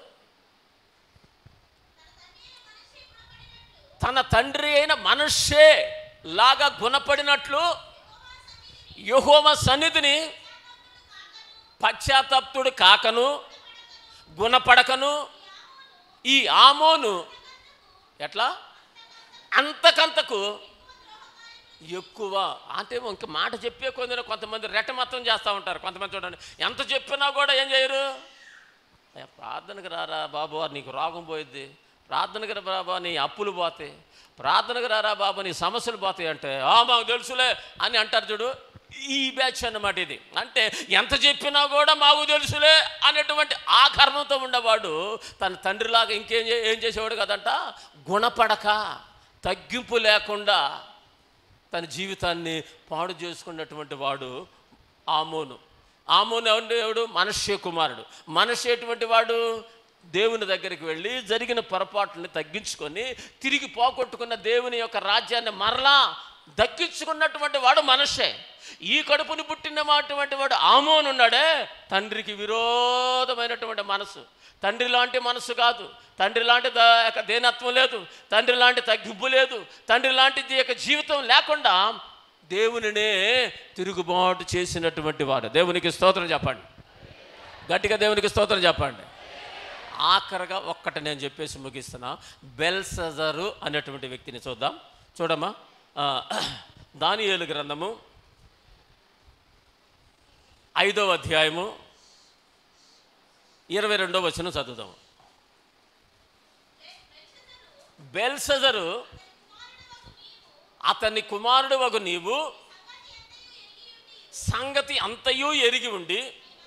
Speaker 1: తన తండ్రి అయిన మనుష్యే లాగా గుణపడినట్లు యహోమ సన్నిధిని పశ్చాత్తప్తుడు కాకను గుణపడకను ఈ ఆమోను ఎట్లా అంతకంతకు ఎక్కువ అంటే ఇంక మాట చెప్పే కొందరు కొంతమంది రెట్టమత్తం చేస్తూ ఉంటారు కొంతమంది చూడండి ఎంత చెప్పినా కూడా ఏం చేయరు అయ్యా ప్రార్థనకు రారా బాబు నీకు రోగం పోయిద్ది ప్రార్థనకు రా బాబా నీ అప్పులు పోతాయి ప్రార్థనకు రారా బాబు నీ సమస్యలు పోతాయి అంటే ఆ మాకు తెలుసులే అని అంటారు చూడు ఈ బ్యాచ్ అన్నమాట ఇది అంటే ఎంత చెప్పినా కూడా మాకు తెలుసులే అనేటువంటి ఆ కర్మంతో ఉండేవాడు తన తండ్రిలాగా ఇంకేం చే- ఏం చేసేవాడు కదంట గుణపడక తగ్గింపు లేకుండా తన జీవితాన్ని పాడు చేసుకున్నటువంటి వాడు ఆమోను ఆమోను ఎవడు ఎవడు మనష్య కుమారుడు మనష్య ఎటువంటి వాడు దేవుని దగ్గరికి వెళ్ళి జరిగిన పొరపాట్లని తగ్గించుకొని తిరిగి పోగొట్టుకున్న దేవుని యొక్క రాజ్యాన్ని మరలా దక్కించుకున్నటువంటి వాడు మనషే ఈ కడుపుని పుట్టినటువంటి వాడు ఆమోను ఉన్నాడే తండ్రికి విరోధమైనటువంటి మనసు తండ్రి లాంటి మనసు కాదు తండ్రి లాంటి ద- యొక్క దేనత్వం లేదు తండ్రి లాంటి తగ్గింపు లేదు తండ్రి లాంటి ఈ యొక్క జీవితం లేకుండా దేవునినే తిరుగుబాటు చేసినటువంటి వాడు దేవునికి స్తోత్రం చెప్పండి గట్టిగా దేవునికి స్తోత్రం చెప్పండి ఆఖరగా ఒక్కటి నేను చెప్పేసి ముగిస్తున్నా బెల్సజరు అనేటువంటి వ్యక్తిని చూద్దాం చూడమ్మా ఆ, దానియేలు గ్రంథము ఐదవ అధ్యాయము ఇరవై రెండవ వచనం చదువుదాం బెల్సజరు అతని కుమారుడు వగు నీవు సంగతి అంతయు ఎరిగి ఉండి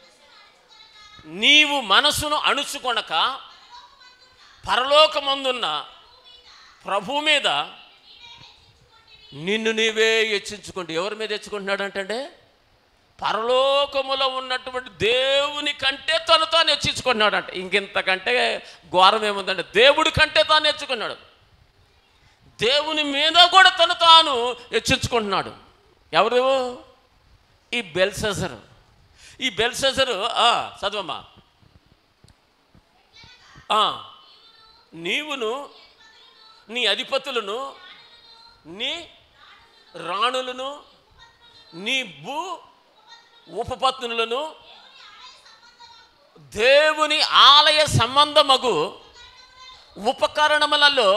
Speaker 1: నీవు మనసును అణుచుకొనక పరలోకమందున్న ప్రభు మీద నిన్ను నీవే హెచ్చించుకోండి ఎవరి మీద హెచ్చుకుంటున్నాడు అంటే పరలోకములో ఉన్నటువంటి దేవుని కంటే తను తాను హెచ్చించుకున్నాడు అంట ఇంకింతకంటే ఘోరం ఏముందంటే దేవుడి కంటే తాను హెచ్చుకున్నాడు దేవుని మీద కూడా తను తాను హెచ్చించుకుంటున్నాడు ఎవరు ఈ బెల్సెసర్ ఈ బెల్సెజరు ఆ, చదవమ్మా ఆ, నీవును నీ అధిపతులను నీ రాణులను నీ భూ ఉపపత్నులను దేవుని ఆలయ సంబంధమగు ఉపకరణములలో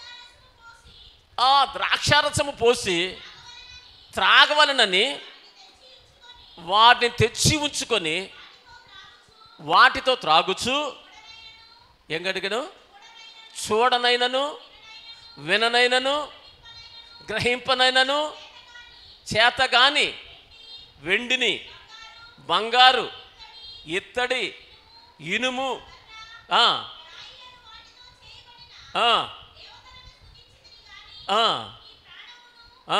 Speaker 1: ఆ ద్రాక్షారసము పోసి త్రాగవలనని వాటిని తెచ్చి ఉంచుకొని వాటితో త్రాగుచు ఏం గడిగను చూడనైనను విననైనను గ్రహింపనైనను చేతగాని వెండిని బంగారు ఇత్తడి ఇనుము ఆ, ఆ, ఆ, ఆ.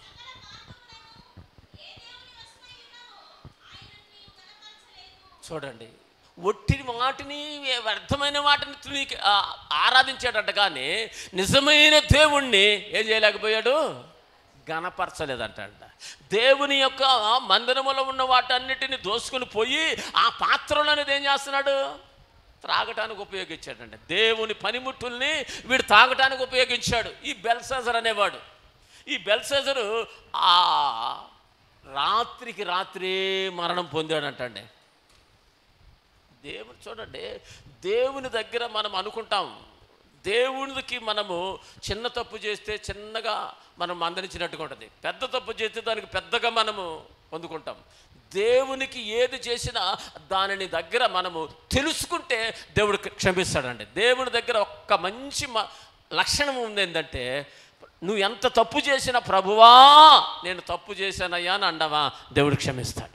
Speaker 1: చూడండి ఒట్టి వాటిని వ్యర్థమైన వాటిని తుని- ఆ, ఆరాధించాడట కానీ నిజమైన దేవుణ్ణి ఏం చేయలేకపోయాడు గణపరచలేదంట దేవుని యొక్క మందిరములో ఉన్న వాటన్నిటిని దోసుకుని పోయి ఆ పాత్రలు అనేది ఏం చేస్తున్నాడు త్రాగటానికి ఉపయోగించాడండి దేవుని పనిముట్టుల్ని వీడు తాగటానికి ఉపయోగించాడు ఈ బెల్సజర్ అనేవాడు ఈ బెల్సజరు ఆ రాత్రికి రాత్రే మరణం పొందాడంటండి దేవుడు చూడండి దేవుని దగ్గర మనం అనుకుంటాం దేవునికి మనము చిన్న తప్పు చేస్తే చిన్నగా మనం మందలించినట్టుగా ఉంటుంది పెద్ద తప్పు చేస్తే దానికి పెద్దగా మనము పొందుకుంటాం దేవునికి ఏది చేసినా దానిని దగ్గర మనము తెలుసుకుంటే దేవుడు క్షమిస్తాడండి దేవుని దగ్గర ఒక్క మంచి మ- లక్షణం ఉంది ఏంటంటే నువ్వు ఎంత తప్పు చేసినా ప్రభువా నేను తప్పు చేశానయ్యా అని అండవా దేవుడు క్షమిస్తాడు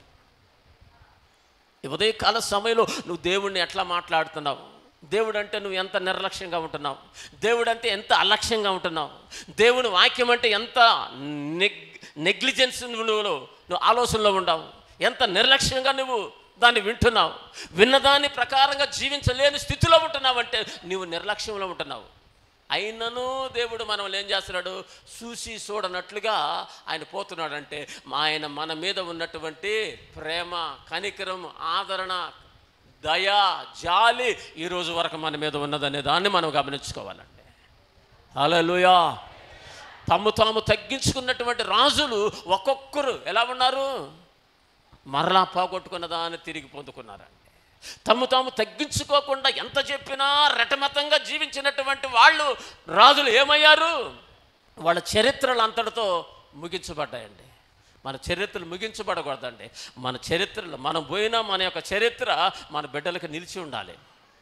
Speaker 1: ఈ ఉదయకాల సమయంలో నువ్వు దేవుడిని ఎట్లా మాట్లాడుతున్నావు దేవుడు అంటే నువ్వు ఎంత నిర్లక్ష్యంగా ఉంటున్నావు దేవుడు అంటే ఎంత అలక్ష్యంగా ఉంటున్నావు దేవుని వాక్యం అంటే ఎంత నెగ్ నెగ్లిజెన్స్ నువ్వు నువ్వు ఆలోచనలో ఉండవు ఎంత నిర్లక్ష్యంగా నువ్వు దాన్ని వింటున్నావు విన్నదాని ప్రకారంగా జీవించలేని స్థితిలో ఉంటున్నావు అంటే నువ్వు నిర్లక్ష్యంలో ఉంటున్నావు అయినను దేవుడు మనం ఏం చేస్తున్నాడు చూసి చూడనట్లుగా ఆయన పోతున్నాడంటే ఆయన మన మీద ఉన్నటువంటి ప్రేమ కనికరం ఆదరణ దయ జాలి ఈ రోజు వరకు మన మీద ఉన్నదనే దాన్ని మనం గమనించుకోవాలండి హల్లెలూయా తమ్ము తాము తగ్గించుకున్నటువంటి రాజులు ఒక్కొక్కరు ఎలా ఉన్నారు మరలా పోగొట్టుకున్న దాన్ని తిరిగి పొందుకున్నారండి తమ్ము తాము తగ్గించుకోకుండా ఎంత చెప్పినా రటమతంగా జీవించినటువంటి వాళ్ళు రాజులు ఏమయ్యారు వాళ్ళ చరిత్రలు అంతటితో ముగించబడ్డాయండి మన చరిత్రలు ముగించబడకూడదండి మన చరిత్రలు మనం పోయినా మన యొక్క చరిత్ర మన బిడ్డలకు నిలిచి ఉండాలి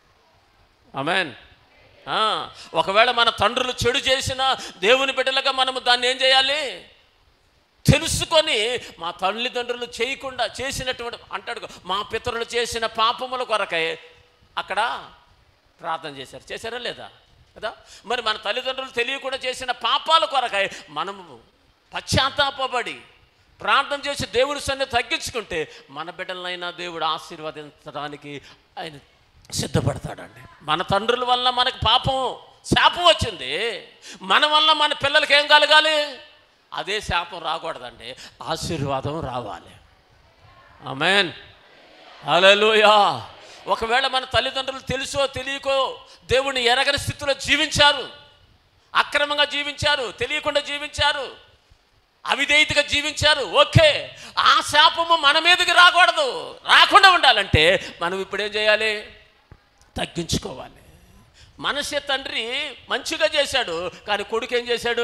Speaker 1: ఆమెన్ ఆ, ఒకవేళ మన తండ్రులు చెడు చేసినా దేవుని బిడ్డలుగా మనము దాన్ని ఏం చేయాలి తెలుసుకొని మా తల్లిదండ్రులు చేయకుండా చేసినటువంటి అంటాడు మా పితరులు చేసిన పాపముల కొరకై అక్కడ ప్రార్థన చేశారు చేశారా లేదా కదా మరి మన తల్లిదండ్రులు తెలియకుండా చేసిన పాపాల కొరకై మనము పశ్చాత్తాపడి ప్రార్థన చేసి దేవుడి సన్ని తగ్గించుకుంటే మన బిడ్డలనైనా దేవుడు ఆశీర్వదించడానికి ఆయన సిద్ధపడతాడండి మన తండ్రుల వల్ల మనకు పాపం శాపం వచ్చింది మన వల్ల మన పిల్లలకి ఏం కలగాలి అదే శాపం రాకూడదండి ఆశీర్వాదం రావాలి ఆమెన్ హల్లెలూయా ఒకవేళ మన తల్లిదండ్రులు తెలుసో తెలియకో దేవుణ్ణి ఎరగని స్థితిలో జీవించారు అక్రమంగా జీవించారు తెలియకుండా జీవించారు అవిధేయతగా జీవించారు ఓకే ఆ శాపము మన మీదకి రాకూడదు రాకుండా ఉండాలంటే మనం ఇప్పుడు ఏం చేయాలి తగ్గించుకోవాలి మనసే తండ్రి మంచిగా చేశాడు కానీ కొడుకు ఏం చేశాడు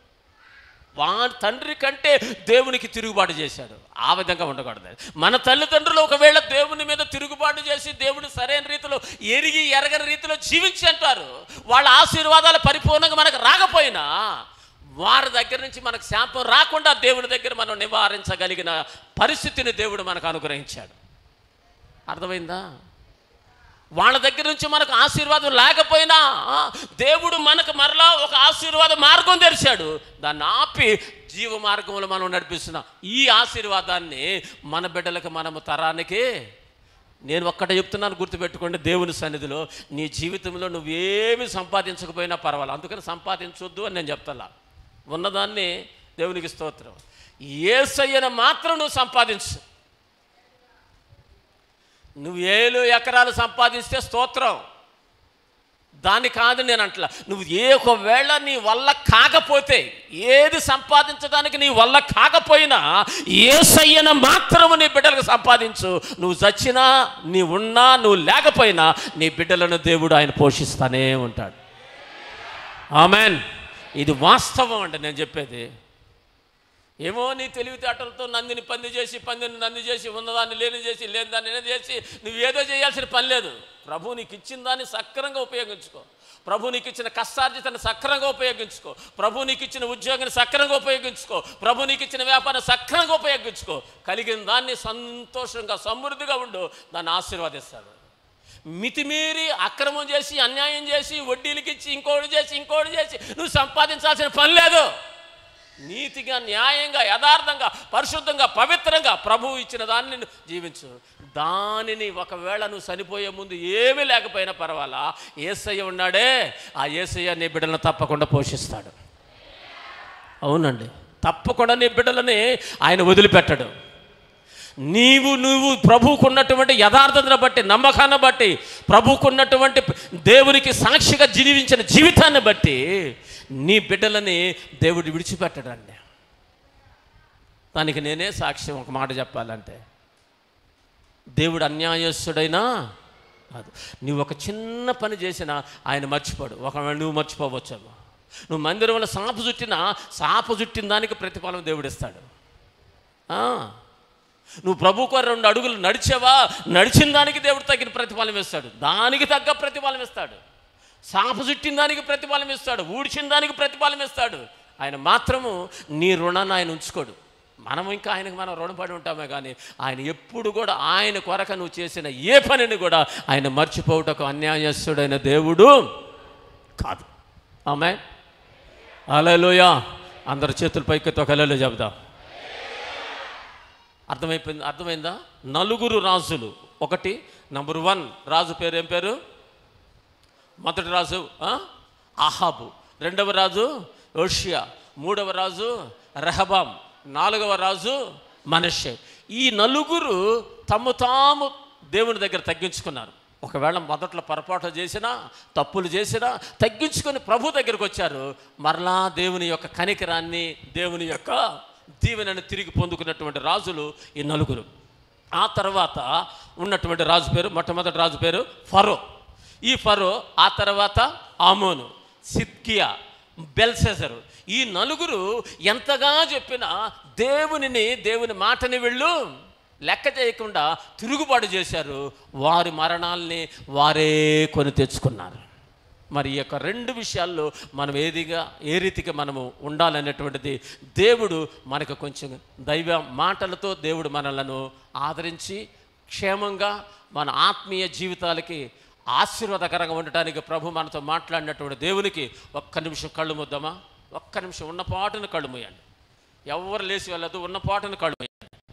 Speaker 1: వా తండ్రి కంటే దేవునికి తిరుగుబాటు చేశాడు ఆ విధంగా ఉండకూడదు మన తల్లిదండ్రులు ఒకవేళ దేవుని మీద తిరుగుబాటు చేసి దేవుని సరైన రీతిలో ఎరిగి ఎరగని రీతిలో జీవించి అంటారు వాళ్ళ ఆశీర్వాదాలు పరిపూర్ణంగా మనకు రాకపోయినా వారి దగ్గర నుంచి మనకు శాపం రాకుండా దేవుని దగ్గర మనం నివారించగలిగిన పరిస్థితిని దేవుడు మనకు అనుగ్రహించాడు అర్థమైందా వాళ్ళ దగ్గర నుంచి మనకు ఆశీర్వాదం లేకపోయినా ఆ, దేవుడు మనకు మరలా ఒక ఆశీర్వాద మార్గం తెరిచాడు దాన్ని ఆపి జీవ మార్గంలో మనం నడిపిస్తున్నాం ఈ ఆశీర్వాదాన్ని మన బిడ్డలకు మనము తరానికి నేను ఒక్కటే చెప్తున్నాను గుర్తుపెట్టుకోండి దేవుని సన్నిధిలో నీ జీవితంలో నువ్వేమి సంపాదించకపోయినా పర్వాలేదు అందుకని సంపాదించొద్దు అని నేను చెప్తాను ఉన్నదాన్ని దేవునికి స్తోత్రం ఏసయ్యను మాత్రం నువ్వు సంపాదించు నువ్వు ఏలు ఎకరాలు సంపాదిస్తే స్తోత్రం దాన్ని కాదు నేను అంటలా నువ్వు ఏ ఒకవేళ నీ వల్ల కాకపోతే ఏది సంపాదించడానికి నీ వల్ల కాకపోయినా ఏ సయ్యన మాత్రము నీ బిడ్డలకు సంపాదించు నువ్వు చచ్చినా నీ ఉన్నా నువ్వు లేకపోయినా నీ బిడ్డలను దేవుడు ఆయన పోషిస్తానే ఉంటాడు ఆమెన్ ఇది వాస్తవం అండి నేను చెప్పేది ఏమో నీ తెలివితేటలతో నందిని పంది చేసి పందిని నంది చేసి ఉన్నదాన్ని లేని చేసి లేని దాన్ని నేను చేసి నువ్వు ఏదో చేయాల్సిన పని లేదు ప్రభు నీకు ఇచ్చిన దాన్ని సక్రంగా ఉపయోగించుకో ప్రభు నీకు ఇచ్చిన కష్టార్జితను సక్రంగా ఉపయోగించుకో ప్రభు నీకు ఇచ్చిన ఉద్యోగాన్ని సక్రంగా ఉపయోగించుకో ప్రభు నీకు ఇచ్చిన వ్యాపారం సక్రంగా ఉపయోగించుకో కలిగిన దాన్ని సంతోషంగా సమృద్ధిగా ఉండు దాన్ని ఆశీర్వదిస్తాడు మితిమీరి అక్రమం చేసి అన్యాయం చేసి వడ్డీలకి ఇచ్చి ఇంకోటి చేసి ఇంకోటి చేసి నువ్వు సంపాదించాల్సిన పని లేదు నీతిగా న్యాయంగా యథార్థంగా పరిశుద్ధంగా పవిత్రంగా ప్రభువు ఇచ్చిన దాన్ని నువ్వు జీవించు దానిని ఒకవేళ నువ్వు చనిపోయే ముందు ఏమీ లేకపోయినా పర్వాలా ఏసయ్య ఉన్నాడే ఆ ఏసయ్య నీ బిడ్డలను తప్పకుండా పోషిస్తాడు అవునండి తప్పకుండా నీ బిడ్డలని ఆయన వదిలిపెట్టడు నీవు నువ్వు ప్రభువుకున్నటువంటి యథార్థతను బట్టి నమ్మకాన్ని బట్టి ప్రభువుకున్నటువంటి దేవునికి సాక్షిగా జీవించిన జీవితాన్ని బట్టి నీ బిడ్డలని దేవుడు విడిచిపెట్టడండి దానికి నేనే సాక్ష్యం ఒక మాట చెప్పాలంటే దేవుడు అన్యాయస్తుడైనా కాదు నువ్వు ఒక చిన్న పని చేసినా ఆయన మర్చిపోడు ఒకవేళ నువ్వు మర్చిపోవచ్చేమో నువ్వు మందిరంలో సాపు చుట్టినా సాపు చుట్టిన దానికి ప్రతిఫలం దేవుడు ఇస్తాడు ఆ. నువ్వు ప్రభుకు రెండు అడుగులు నడిచావా నడిచిన దానికి దేవుడు తగిన ప్రతిఫలం ఇస్తాడు దానికి తగ్గ ప్రతిఫలం ఇస్తాడు సాప చుట్టిన దానికి ప్రతిఫలం ఇస్తాడు ఊడ్చిన దానికి ప్రతిఫలం ఇస్తాడు ఆయన మాత్రము నీ రుణాన్ని ఆయన ఉంచుకోడు మనం ఇంకా ఆయనకు మనం రుణపడి ఉంటామే కానీ ఆయన ఎప్పుడు కూడా ఆయన కొరక నువ్వు చేసిన ఏ పనిని కూడా ఆయన మర్చిపోవుటకు అన్యాయస్తుడైన దేవుడు కాదు ఆమె అలలోయ అందరి చేతుల పైకి ఒక అలలు చెబుదాం అర్థమైపోయింది అర్థమైందా నలుగురు రాజులు ఒకటి నంబర్ వన్ రాజు పేరు ఏం పేరు మొదటి రాజు ఆ? అహాబు రెండవ రాజు ఓషియా మూడవ రాజు రెహబాం నాలుగవ రాజు మనషే ఈ నలుగురు తమ తాము దేవుని దగ్గర తగ్గించుకున్నారు ఒకవేళ మొదట్లో పొరపాటు చేసినా తప్పులు చేసినా తగ్గించుకొని ప్రభు దగ్గరికి వచ్చారు మరలా దేవుని యొక్క కనికరాన్ని దేవుని యొక్క దీవెనను తిరిగి పొందుకున్నటువంటి రాజులు ఈ నలుగురు ఆ తర్వాత ఉన్నటువంటి రాజు పేరు మొట్టమొదటి రాజు పేరు ఫరో ఈ ఫరో ఆ తర్వాత ఆమోను సిద్కియా బెల్సెజరు ఈ నలుగురు ఎంతగా చెప్పినా దేవునిని దేవుని మాటని వెళ్ళు లెక్క చేయకుండా తిరుగుబాటు చేశారు వారి మరణాల్ని వారే కొని తెచ్చుకున్నారు మరి ఈ యొక్క రెండు విషయాల్లో మనం ఏదిగా ఏ రీతిగా మనము ఉండాలనేటువంటిది దేవుడు మనకు కొంచెం దైవ మాటలతో దేవుడు మనలను ఆదరించి క్షేమంగా మన ఆత్మీయ జీవితాలకి ఆశీర్వాదకరంగా ఉండటానికి ప్రభు మనతో మాట్లాడినటువంటి దేవునికి ఒక్క నిమిషం కళ్ళు ముద్దామా ఒక్క నిమిషం ఉన్న పాటను కళ్ళు మూయండి ఎవరు లేచి వెళ్ళదు ఉన్న పాటను కళ్ళు మూయండి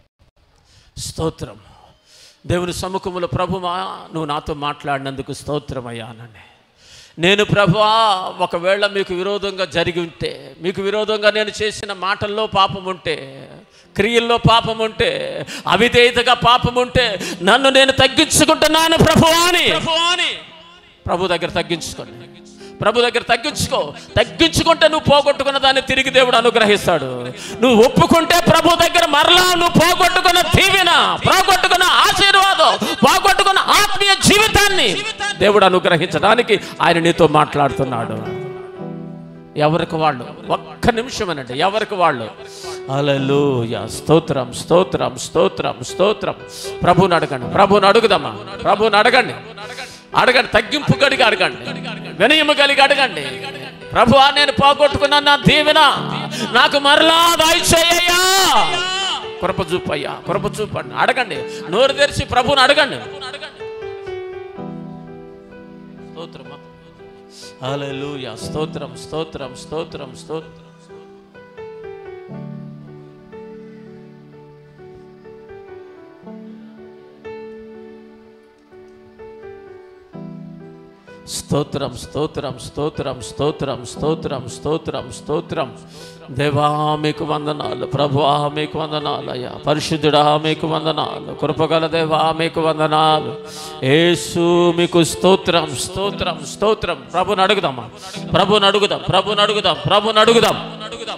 Speaker 1: స్తోత్రం దేవుని సముఖములో ప్రభుమా నువ్వు నాతో మాట్లాడినందుకు స్తోత్రమయ్యా అనండి నేను ప్రభువా ఒకవేళ మీకు విరోధంగా జరిగి ఉంటే మీకు విరోధంగా నేను చేసిన మాటల్లో పాపం ఉంటే క్రియల్లో పాపం ఉంటే అవిధేయతగా పాపం ఉంటే నన్ను నేను తగ్గించుకుంటున్నాను ప్రభువాని ప్రభు దగ్గర తగ్గించుకోండి ప్రభు దగ్గర తగ్గించుకో తగ్గించుకుంటే నువ్వు పోగొట్టుకున్న దాన్ని తిరిగి దేవుడు అనుగ్రహిస్తాడు నువ్వు ఒప్పుకుంటే ప్రభు దగ్గర మరలా నువ్వు పోగొట్టుకున్న దీవెన పోగొట్టుకున్న ఆశీర్వాదం పోగొట్టుకున్న ఆత్మీయ జీవితాన్ని దేవుడు అనుగ్రహించడానికి ఆయన నీతో మాట్లాడుతున్నాడు ఎవరికి వాళ్ళు ఒక్క నిమిషం అనండి ఎవరికి వాళ్ళు అలలుయ స్తోత్రం స్తోత్రం స్తోత్రం స్తోత్రం ప్రభుని అడగండి ప్రభుని అడుగుదమ్మా ప్రభుని అడగండి అడగండి తగ్గింపు కలిగి అడగండి వినయము కలిగి అడగండి ప్రభు నేను పోగొట్టుకున్న నా దీవెన నాకు మరలా దయచేయ్యా కృప చూపయ్యా కృప చూపండి అడగండి నోరు తెరిచి ప్రభుని అడగండి స్తోత్రం హల్లెలూయా స్తోత్రం స్తోత్రం స్తోత్రం స్తోత్రం స్తోత్రం స్తోత్రం స్తోత్రం స్తోత్రం స్తోత్రం స్తోత్రం స్తోత్రం దేవా మీకు వందనాలు ప్రభువా మీకు వందనాలు అయ్యా పరిశుద్ధుడా మీకు వందనాలు కృపగల దేవా మీకు వందనాలు యేసు మీకు స్తోత్రం స్తోత్రం స్తోత్రం ప్రభుని అడుగుదామా ప్రభుని అడుగుదాం ప్రభుని అడుగుదాం ప్రభుని అడుగుదాం అడుగుదాం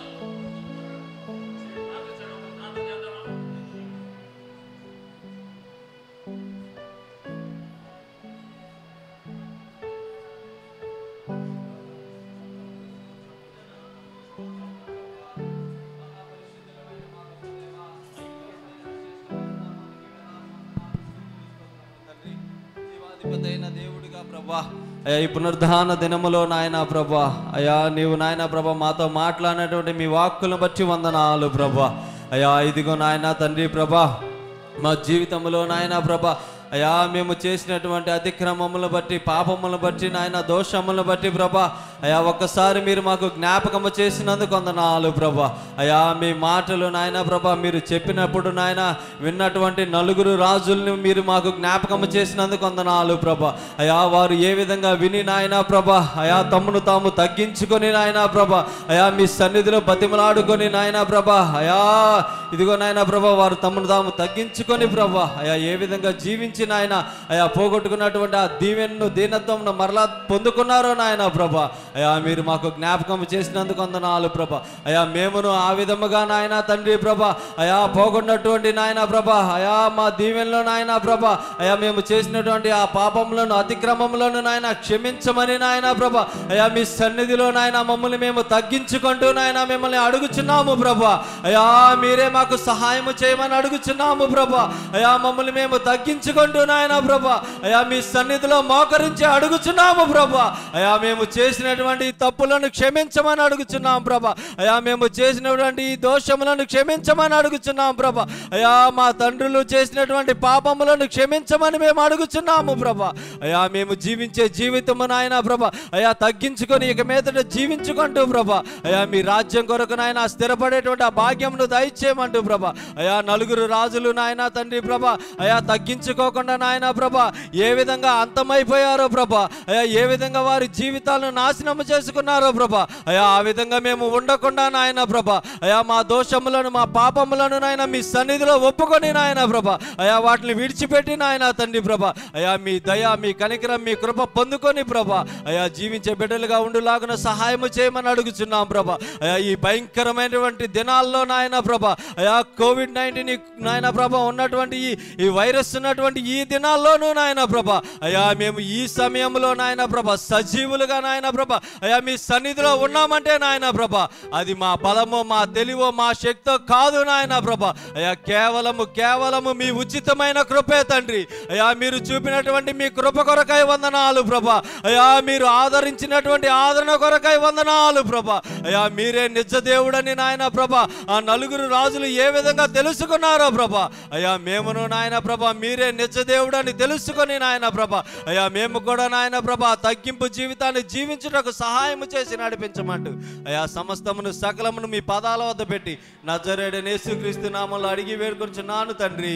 Speaker 2: జీవాధిపతైన దేవుడిగా ప్రభా అయ్యా ఈ పునరుద్ధాన దినములో నాయన ప్రభా అయ్యా నీవు నాయన ప్రభా మాతో మాట్లాడినటువంటి మీ వాక్కులను బట్టి వందనాలు ప్రభా అయ్యా ఇదిగో నాయన తండ్రి ప్రభా మా జీవితంలో నాయన ప్రభా అయ్యా మేము చేసినటువంటి అతిక్రమములను బట్టి పాపములను బట్టి నాయన దోషములను బట్టి ప్రభా అయ్యా ఒక్కసారి మీరు మాకు జ్ఞాపకము చేసినందుకు వందనాలు ప్రభా అయ్యా మీ మాటలు నాయన ప్రభా మీరు చెప్పినప్పుడు నాయన విన్నటువంటి నలుగురు రాజుల్ని మీరు మాకు జ్ఞాపకము చేసినందుకు వందనాలు ప్రభా అయ్యా వారు ఏ విధంగా విని నాయన ప్రభా అయా తమ్మును తాము తగ్గించుకొని నాయన ప్రభా అయా మీ సన్నిధిలో బతిమలాడుకొని నాయన ప్రభా అయా ఇదిగో నాయన ప్రభా వారు తమ్మును తాము తగ్గించుకొని ప్రభా అయా ఏ విధంగా జీవించి నాయన అయా పోగొట్టుకున్నటువంటి ఆ దీవెన్ను దీనత్వంను మరలా పొందుకున్నారో నాయన ప్రభా అయా మీరు మాకు జ్ఞాపకం చేసినందుకు వందనాలు ప్రభా అయా మేమును ఆ విధముగా నాయన తండ్రి ప్రభా అయా పోగొన్నటువంటి నాయన ప్రభా అయా మా దీవెనలో నాయన ప్రభా అయా మేము చేసినటువంటి ఆ పాపములను అతిక్రమములను నాయన క్షమించమని నాయన ప్రభా అయా మీ సన్నిధిలో నాయన మమ్మల్ని మేము తగ్గించుకుంటూ నాయన మిమ్మల్ని అడుగుచున్నాము ప్రభా అయా మీరే మాకు సహాయము చేయమని అడుగుచున్నాము ప్రభా అయా మమ్మల్ని మేము తగ్గించుకుంటూ నాయన ప్రభా అయా మీ సన్నిధిలో మోకరించి అడుగుచున్నాము ప్రభా అయా మేము చేసినటువంటి ఈ తప్పులను క్షమించమని అడుగుచున్నాం ప్రభా అయా మేము చేసినటువంటి ఈ దోషములను క్షమించమని అడుగుచున్నాం ప్రభా అయా మా తండ్రులు చేసినటువంటి పాపములను క్షమించమని మేము అడుగుచున్నాము ప్రభా అయా మేము జీవించే జీవితము నాయన ప్రభా అయా తగ్గించుకొని ఇక మీదట జీవించుకుంటూ ప్రభా అయా మీ రాజ్యం కొరకు నాయన స్థిరపడేటువంటి ఆ భాగ్యమును దయచేయమంటూ ప్రభా అయా నలుగురు రాజులు నాయన తండ్రి ప్రభా అయా తగ్గించుకోకుండా నాయన ప్రభా ఏ విధంగా అంతమైపోయారో ప్రభా అయా ఏ విధంగా వారి జీవితాలను నాశనం చేసుకున్నారో ప్రభా అయా ఆ విధంగా మేము ఉండకుండా నాయన ప్రభా అయా మా దోషములను మా పాపములను నాయన మీ సన్నిధిలో ఒప్పుకొని నాయన ప్రభా అయా వాటిని విడిచిపెట్టి నాయన తండ్రి ప్రభా అయా మీ దయ మీ కనికరం మీ కృప పొందుకొని ప్రభా అయా జీవించే బిడ్డలుగా ఉండులాగున సహాయము చేయమని అడుగుచున్నాం ప్రభా అయా ఈ భయంకరమైనటువంటి దినాల్లో నాయన ప్రభా అయా కోవిడ్ నైన్టీన్ నాయన ప్రభా ఉన్నటువంటి ఈ ఈ వైరస్ ఉన్నటువంటి ఈ దినాల్లోనూ నాయన ప్రభా అయా మేము ఈ సమయంలో నాయన ప్రభా సజీవులుగా నాయన ప్రభా అయా మీ సన్నిధిలో ఉన్నామంటే నాయన ప్రభా అది మా బలమో మా తెలివో మా శక్తో కాదు నాయన ప్రభా అయా కేవలము కేవలము మీ ఉచితమైన కృపే తండ్రి అయా మీరు చూపినటువంటి మీ కృప కొరకై వందనాలు ప్రభా అయా మీరు ఆదరించినటువంటి ఆదరణ కొరకై వందనాలు ప్రభా అయా మీరే నిజ దేవుడని నాయన ప్రభా ఆ నలుగురు రాజులు ఏ విధంగా తెలుసుకున్నారో ప్రభా అయా మేమును నాయన ప్రభా మీరే నిజ దేవుడని తెలుసుకొని నాయన ప్రభా అయా మేము కూడా నాయన ప్రభా తగ్గింపు జీవితాన్ని జీవించుటకు సహాయం చేసి నడిపించమంటూ అయా సమస్తమును సకలమును మీ పదాల వద్ద పెట్టి నజరేడు యేసుక్రీస్తు నామంలో అడిగి వేడుకొంచున్నాను తండ్రి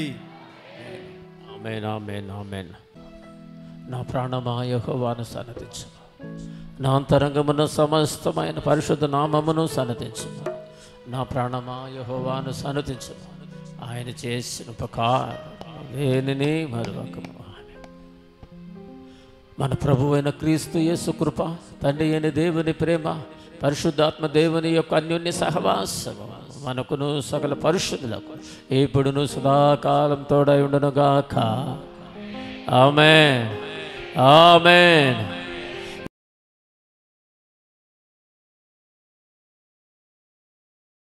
Speaker 1: ఆమెన్ ఆమెన్ ఆమెన్ నా ప్రాణమా యెహోవాను సన్నతించు నా అంతరంగమున సమస్తమైన పరిశుద్ధ నామమును సన్నతించు నా ప్రాణమా యెహోవాను సన్నతించు ఆయన చేసిన ఉపకారం దేనిని మరొకము ఆమేన్. మన ప్రభువైన క్రీస్తు యేసు కృప తండ్రి అయిన దేవుని ప్రేమ పరిశుద్ధాత్మ దేవుని యొక్క అన్యోన్య సహవాసము మనకును సకల పరిశుద్ధులకు ఇప్పుడును సదాకాలం తోడై ఉండునుగాక ఆమె ఆమెన్